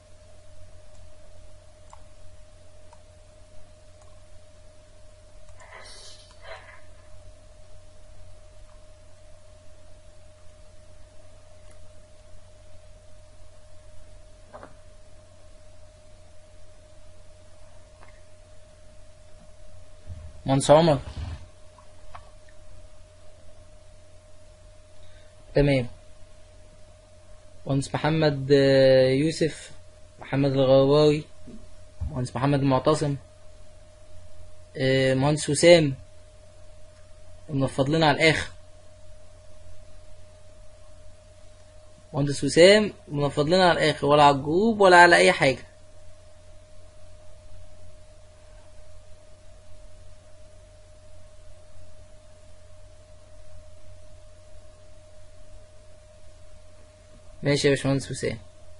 مهندس عمر تمام مهندس محمد يوسف محمد الغواوي مهندس محمد المعتصم مهندس وسام منفض لنا على الاخر مهندس وسام منفض لنا على الاخر ولا على الجروب ولا على اي حاجه ماشي يا باشمهندس حسام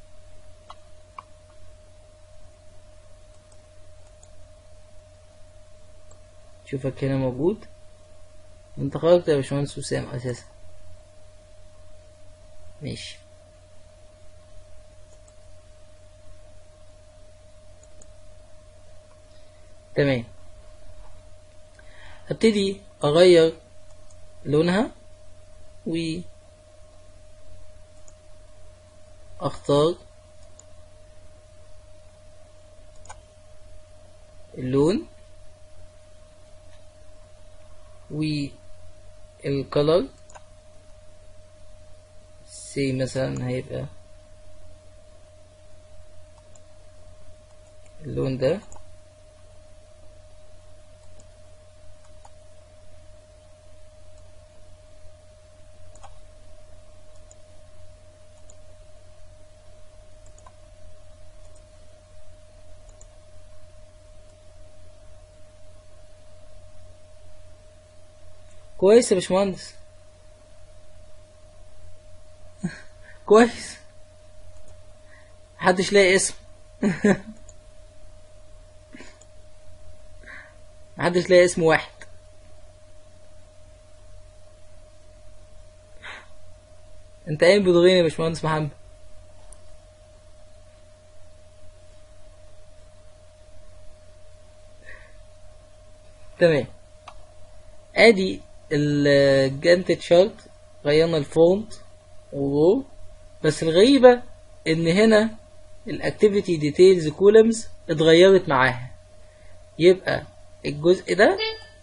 شوفك هنا موجود انت خرجت يا باشمهندس حسام اساسا ماشي تمام هبتدي اغير لونها و اختار اللون والكلر سي مثلا هيبقى اللون ده كويس يا باشمهندس كويس محدش لاقي اسم محدش لاقي اسم واحد انت قايم بضغين يا باشمهندس محمد تمام ادي الجانت تشارت غيرنا الفونت والرو بس الغريبة ان هنا الاكتيفيتي ديتيلز كولمز اتغيرت معاها يبقى الجزء ده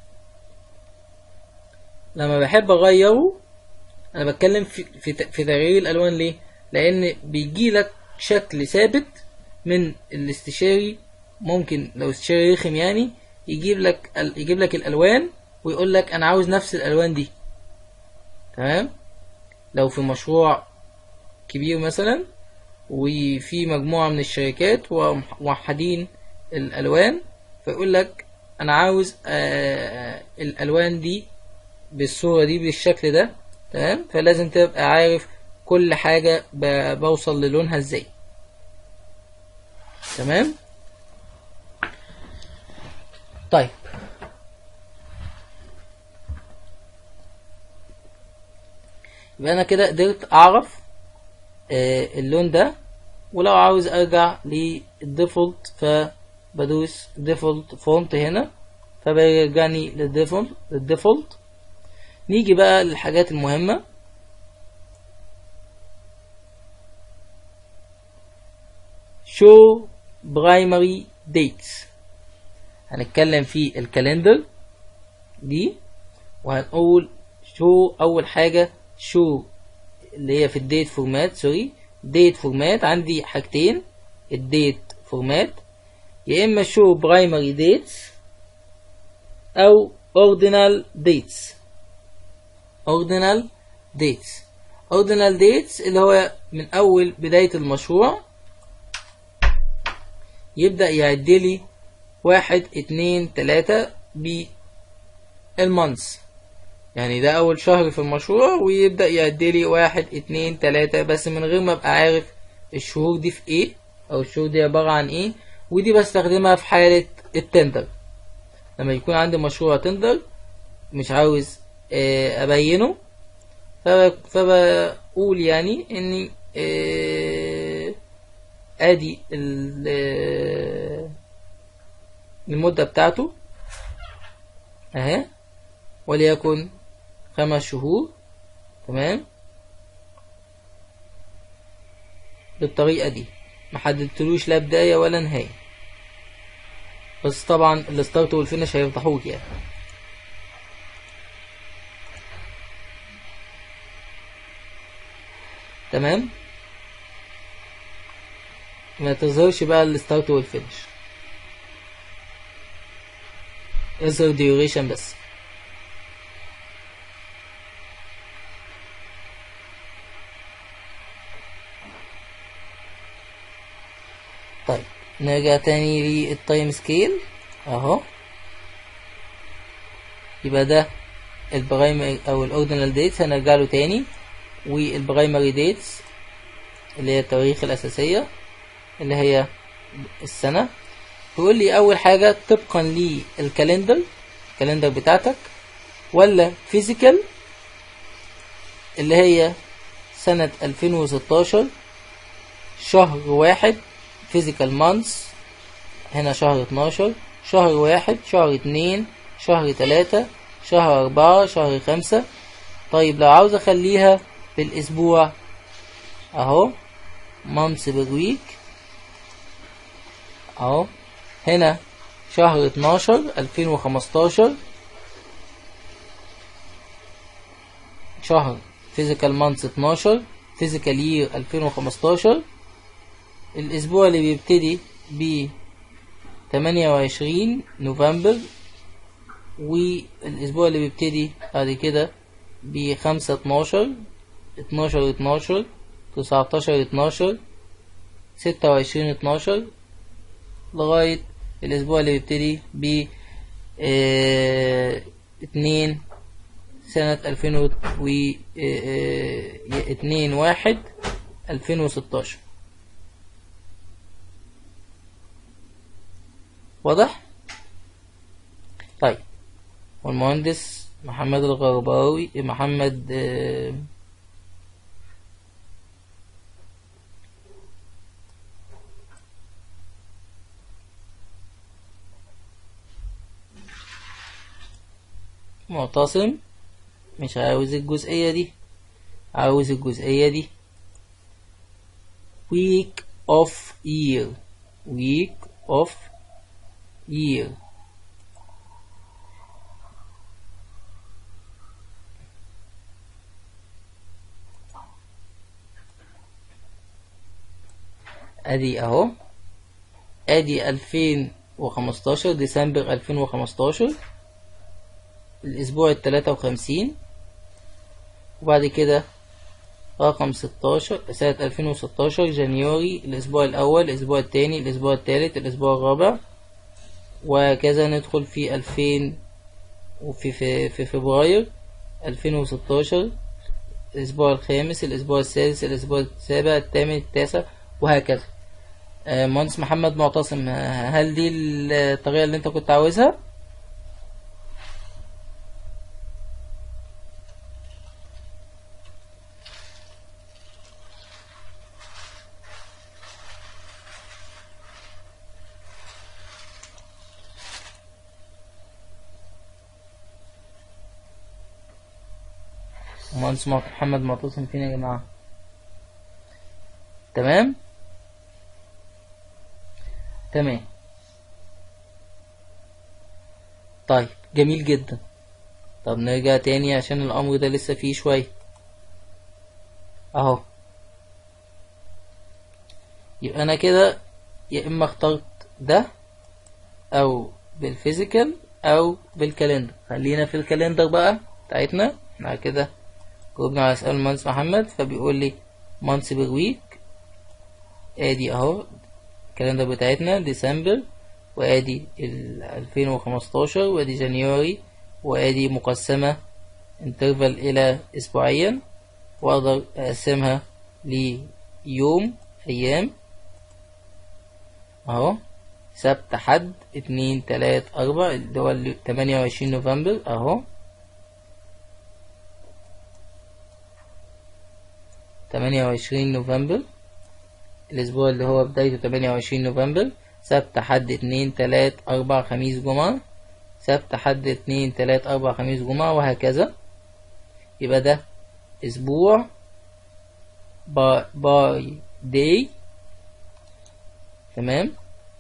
لما بحب اغيره انا بتكلم في في, في تغيير الالوان ليه لان بيجي لك شكل ثابت من الاستشاري ممكن لو استشاري رخم يعني يجيب لك يجيب لك الالوان ويقول لك انا عاوز نفس الالوان دي تمام لو في مشروع كبير مثلا وفي مجموعة من الشركات وموحدين الألوان فيقول لك أنا عاوز آه الألوان دي بالصورة دي بالشكل ده تمام فلازم تبقى عارف كل حاجة بوصل للونها ازاي تمام طيب يبقى انا كده قدرت اعرف آه اللون ده ولو عاوز ارجع للديفولت فبدوس ديفولت فونت هنا فبيرجعني للديفولت للديفولت نيجي بقى للحاجات المهمة show primary dates هنتكلم في الكالندر دي وهنقول شو اول حاجة شو اللي هي في الديت فورمات سوري ديت فورمات عندي حاجتين الديت فورمات يا اما شو برايمري ديتس او اوردينال ديتس اوردينال ديتس اوردينال ديتس اللي هو من اول بداية المشروع يبدأ يعد لي واحد اتنين تلاتة بالمانس يعني ده أول شهر في المشروع ويبدأ يعد لي واحد اتنين تلاتة بس من غير ما أبقى عارف الشهور دي في إيه أو الشهور دي عبارة عن إيه ودي بستخدمها في حالة التندر لما يكون عندي مشروع تندر مش عاوز أبينه فبقول يعني إني ادي المدة بتاعته اهي وليكن خمس شهور تمام بالطريقة دي محددتلوش لا بداية ولا نهاية بس طبعا الستارت والفينش هيفضحوك يعني تمام ما تظهرش بقى الستارت والفينش اظهر ديوريشن بس طيب نرجع تاني للتايم سكيل اهو يبقى ده البرايمري او الاوردينال ديتس هنرجع له تاني والبرايمري ديتس اللي هي التواريخ الاساسيه اللي هي السنة تقول لي أول حاجة طبقا للكالندر الكالندر بتاعتك ولا فيزيكال اللي هي سنة 2016 شهر واحد فيزيكال مانثs هنا شهر 12 شهر واحد شهر اتنين شهر تلاتة شهر أربعة شهر خمسة طيب لو عاوز أخليها بالأسبوع أهو months per week اهو هنا شهر 12 2015 شهر فيزيكال مانث 12 فيزيكال يير 2015 الاسبوع اللي بيبتدي ب 28 نوفمبر والاسبوع اللي بيبتدي بعد كده ب 5 12 12 12 19 12 26 12 لغاية الأسبوع اللي بيبتدي ب اتنين سنة ألفين و اتنين واحد ألفين وستاشر واضح؟ طيب والمهندس محمد الغرباوي محمد آه معتصم مش عاوز الجزئية دي عاوز الجزئية دي week of year week of year ادي اهو ادي 2015 ديسمبر 2015 الاسبوع التلاتة وخمسين وبعد كده رقم 16 سنة 2016 جانيوري الأسبوع الأول الأسبوع الثاني الأسبوع الثالث الأسبوع الرابع وكذا ندخل في 2000 وفي في, في فبراير 2016 الأسبوع الخامس الأسبوع السادس الأسبوع السابع الثامن التاسع وهكذا آه، مهندس محمد معتصم هل دي الطريقة اللي انت كنت عاوزها؟ مهندس محمد معتصم فين يا جماعة تمام تمام طيب جميل جدا طب نرجع تاني عشان الأمر ده لسه فيه شوية أهو يبقى أنا كده يا إما اخترت ده أو بالفيزيكال أو بالكالندر خلينا في الكالندر بقى بتاعتنا احنا كده جاوبنا على سؤال المهندس محمد فبيقول لي مانث بير ويك ادي اهو الكالندر بتاعتنا ديسمبر وادي ال 2015 وادي جانيوري وادي مقسمة انترفال الى اسبوعيا واقدر اقسمها ليوم ايام اهو سبت حد اتنين تلات اربع اللي هو تمانية وعشرين نوفمبر اهو تمانية وعشرين نوفمبر الأسبوع اللي هو بدايته تمانية وعشرين نوفمبر سبت حد اتنين تلات أربع خميس جمعة سبت حد اتنين تلات أربع خميس جمعة وهكذا يبقى ده أسبوع باي داي تمام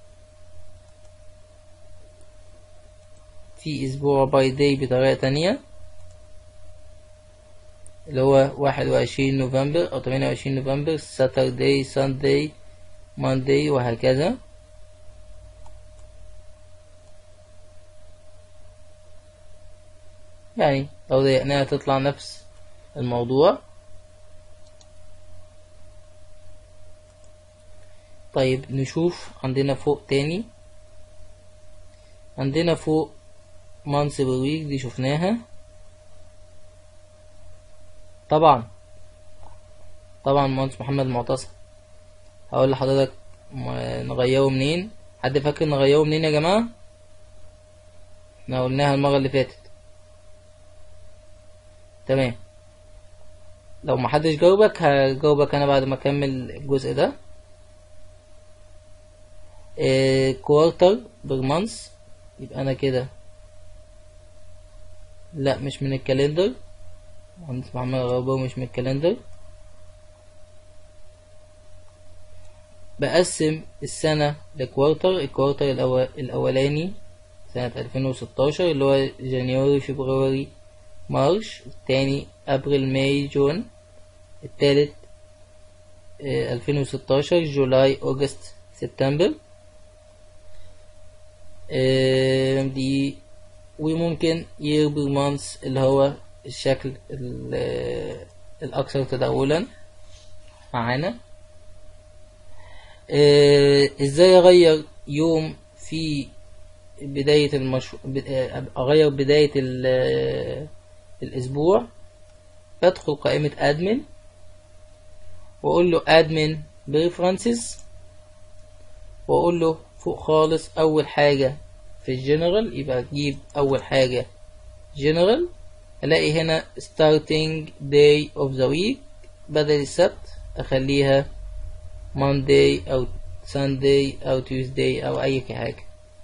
في أسبوع باي داي بطريقة تانية اللي هو واحد وعشرين نوفمبر أو تمانية وعشرين نوفمبر ساتردي ساندي ماندي وهكذا يعني لو ضيقناها تطلع نفس الموضوع طيب نشوف عندنا فوق تاني عندنا فوق مانس ويك دي شفناها طبعا طبعا مهندس محمد المعتصم هقول لحضرتك نغيره منين حد فاكر نغيره منين يا جماعة احنا قلناها المرة اللي فاتت تمام لو محدش جاوبك هجاوبك انا بعد ما اكمل الجزء ده كوارتر بير مانث يبقى انا كده لا مش من الكالندر مهندس محمد غرباوي مش من الكالندر بقسم السنة لكوارتر الكوارتر الأول الأولاني سنة ألفين وستاشر اللي هو جانيوري فبراير مارش التاني أبريل ماي جون التالت ألفين وستاشر جولاي أوجست سبتمبر دي وممكن year per month اللي هو الشكل الأكثر تداولا معانا ازاي اغير يوم في بداية المشروع اغير بداية الاسبوع بدخل قائمة ادمن واقول له ادمن بريفرنسز واقول له فوق خالص اول حاجة في الجنرال يبقى اجيب اول حاجة جنرال الاقي هنا starting day of the week بدل السبت اخليها Monday أو Sunday أو Tuesday أو أي حاجة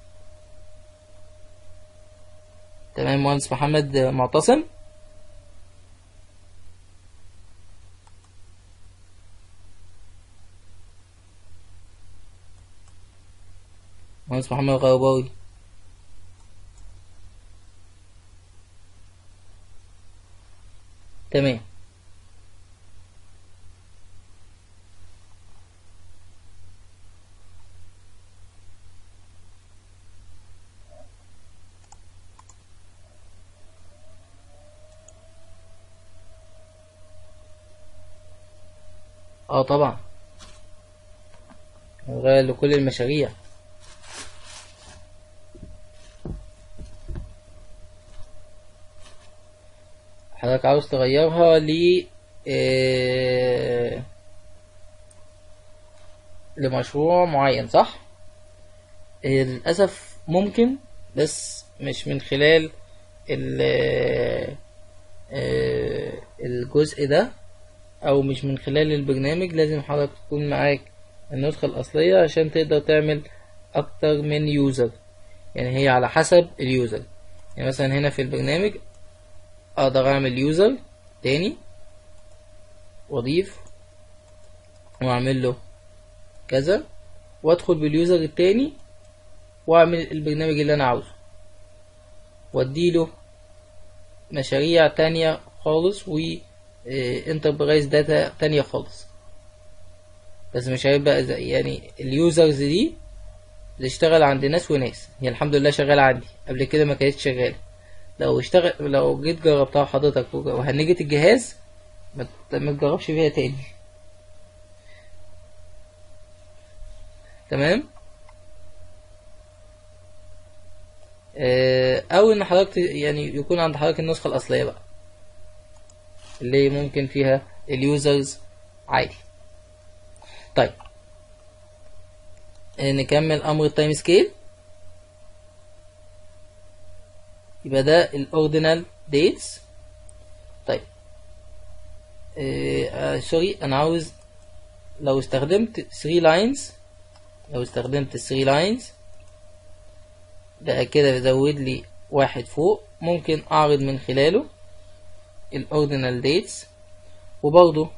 تمام مهندس محمد معتصم باشمهندس محمد غرباوي تمام اه طبعا غير لكل المشاريع حضرتك عاوز تغيرها ل آه، لمشروع معين صح آه، للأسف ممكن بس مش من خلال ال- آه، الجزء ده او مش من خلال البرنامج لازم حضرتك تكون معاك النسخة الأصلية عشان تقدر تعمل أكتر من يوزر يعني هي على حسب اليوزر يعني مثلا هنا في البرنامج أقدر أعمل يوزر تاني وأضيف وأعمل له كذا وأدخل باليوزر التاني وأعمل البرنامج اللي أنا عاوزه وأديله مشاريع تانية خالص و انتربرايز داتا تانية خالص بس مش هيبقى زي يعني اليوزرز دي بتشتغل عند ناس وناس هي الحمد لله شغالة عندي قبل كده ما كانتش شغالة لو اشتغل لو جيت جربتها حضرتك وج- وهنجت الجهاز ما ت- ما تجربش فيها تاني تمام آه، او ان حضرتك ت- يعني يكون عند حضرتك النسخة الأصلية بقى اللي ممكن فيها اليوزرز عادي طيب آه، نكمل امر التايم سكيل يبقى ده الاوردينال ديتس طيب آه آه سوري انا عاوز لو استخدمت 3 لاينز لو استخدمت 3 لاينز ده كده بيزود لي واحد فوق ممكن اعرض من خلاله الاوردينال ديتس وبرضه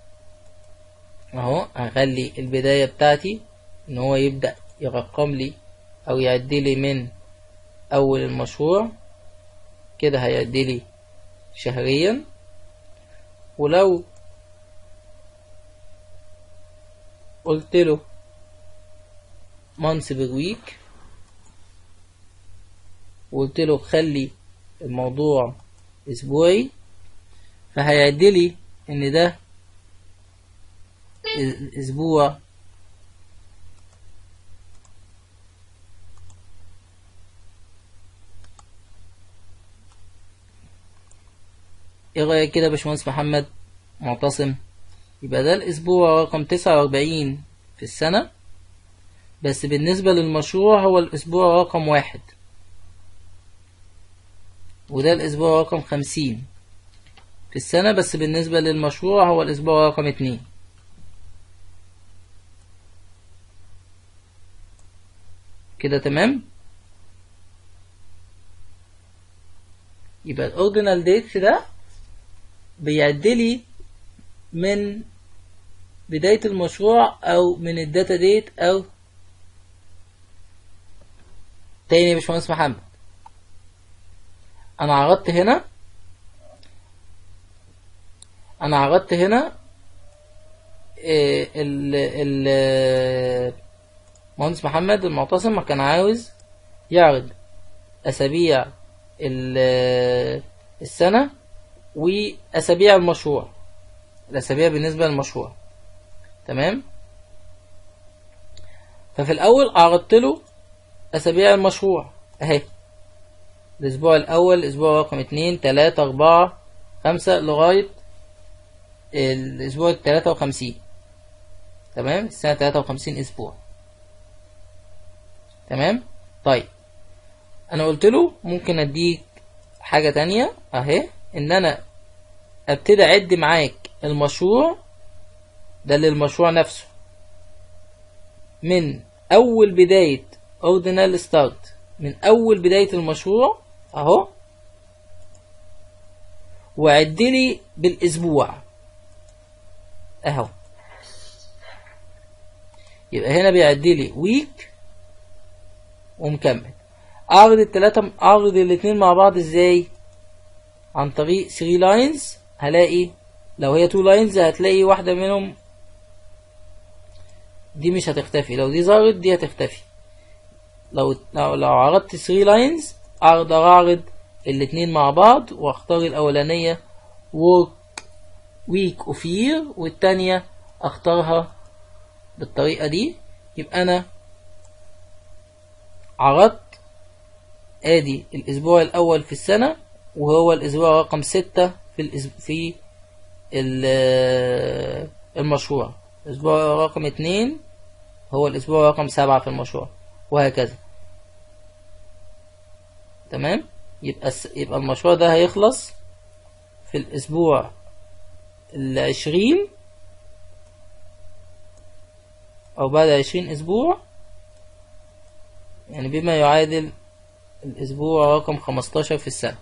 اهو هخلي البداية بتاعتي ان هو يبدأ يرقم لي او يعد لي من اول المشروع كده هيعد لي شهريا ولو قلت له months per week وقلت له خلي الموضوع اسبوعي فهيعد لي ان ده الاسبوع ايه رايك كده يا باشمهندس محمد معتصم يبقى ده الاسبوع رقم تسعة واربعين في السنة بس بالنسبة للمشروع هو الاسبوع رقم واحد وده الاسبوع رقم خمسين في السنة بس بالنسبة للمشروع هو الاسبوع رقم اتنين كده تمام يبقى الاوردينال ديتس ده بيعدلي من بداية المشروع او من الداتا ديت او تاني يا باشمهندس محمد انا عرضت هنا انا عرضت هنا إيه ال ال مهندس محمد المعتصم كان عاوز يعرض اسابيع ال- السنة واسابيع المشروع الاسابيع بالنسبة للمشروع تمام ففي الاول عرضت له اسابيع المشروع اهي الاسبوع الاول الاسبوع رقم اتنين تلاتة اربعة خمسة لغاية الاسبوع التلاتة وخمسين تمام السنة تلاتة وخمسين اسبوع تمام طيب انا قلت له ممكن اديك حاجة تانية اهي ان انا ابتدي اعد معاك المشروع ده للمشروع نفسه من اول بداية اوردينال ستارت من اول بداية المشروع اهو وعد لي بالاسبوع اهو يبقى هنا بيعد لي ويك ومكمل اعرض التلاتة اعرض الاتنين مع بعض ازاي عن طريق 3 لاينز هلاقي لو هي 2 لاينز هتلاقي واحدة منهم دي مش هتختفي لو دي ظهرت دي هتختفي لو لو, لو عرضت 3 لاينز اقدر اعرض الاتنين مع بعض واختار الاولانية work week of year والتانية اختارها بالطريقة دي يبقى انا عرضت ادي الاسبوع الاول في السنة وهو الاسبوع رقم ستة في الأسب... في ال- المشروع الاسبوع رقم اتنين هو الاسبوع رقم سبعة في المشروع وهكذا تمام يبقى الس... يبقى المشروع ده هيخلص في الاسبوع العشرين او بعد عشرين اسبوع يعني بما يعادل الاسبوع رقم خمستاشر في السنة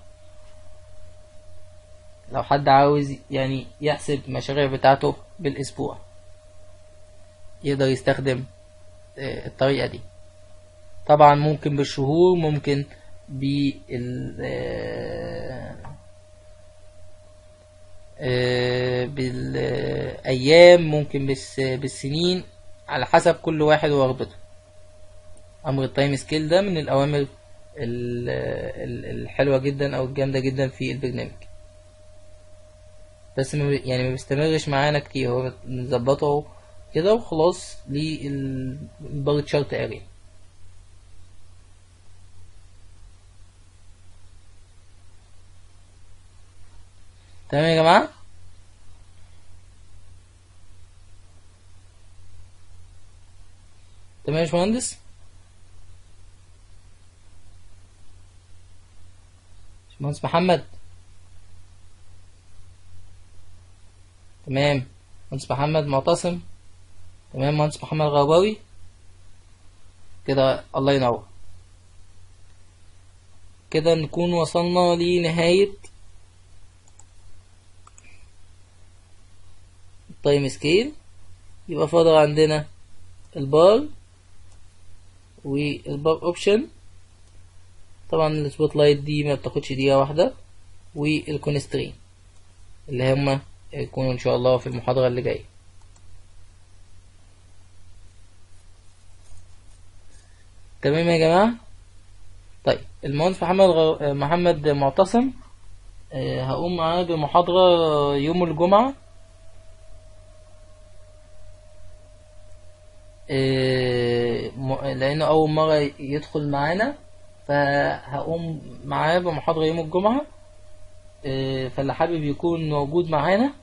لو حد عاوز يعني يحسب المشاريع بتاعته بالاسبوع يقدر يستخدم آه، الطريقة دي طبعا ممكن بالشهور ممكن بال آه، آه، بالأيام ممكن بالس- بالسنين على حسب كل واحد ورغبته أمر التايم سكيل ده من الأوامر ال- ال- الحلوة جدا أو الجامدة جدا في البرنامج بس ما بي- يعني ما بيستمرش معانا كتير هو بنظبطه كده وخلاص للبار تشارت اريا تمام يا جماعة تمام يا باشمهندس باشمهندس محمد تمام مهندس محمد معتصم تمام مهندس محمد غرباوي كده الله ينور كده نكون وصلنا لنهاية التايم سكيل يبقى فاضل عندنا البار والبار اوبشن طبعا السبوت لايت دي ما بتاخدش دقيقة واحدة والكونسترين اللي هما يكونوا ان شاء الله في المحاضرة اللي جاية تمام يا جماعة طيب المهندس محمد غ... محمد معتصم آه، هقوم معاه بمحاضرة يوم الجمعة آه، م- لأنه أول مرة يدخل معانا فهقوم معاه بمحاضرة يوم الجمعة آه، فاللي حابب يكون موجود معانا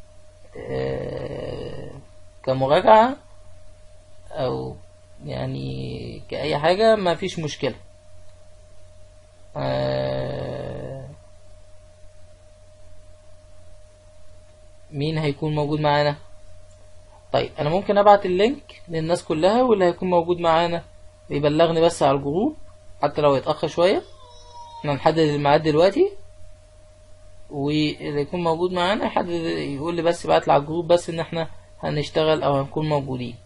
آه، كمراجعة أو يعني كأي حاجة ما فيش مشكلة آه، مين هيكون موجود معانا طيب انا ممكن ابعت اللينك للناس كلها واللي هيكون موجود معانا يبلغني بس على الجروب حتى لو يتأخر شوية احنا نحدد الميعاد دلوقتي واللي يكون موجود معانا يحدد يقول لي بس يبعت لي على الجروب بس ان احنا هنشتغل او هنكون موجودين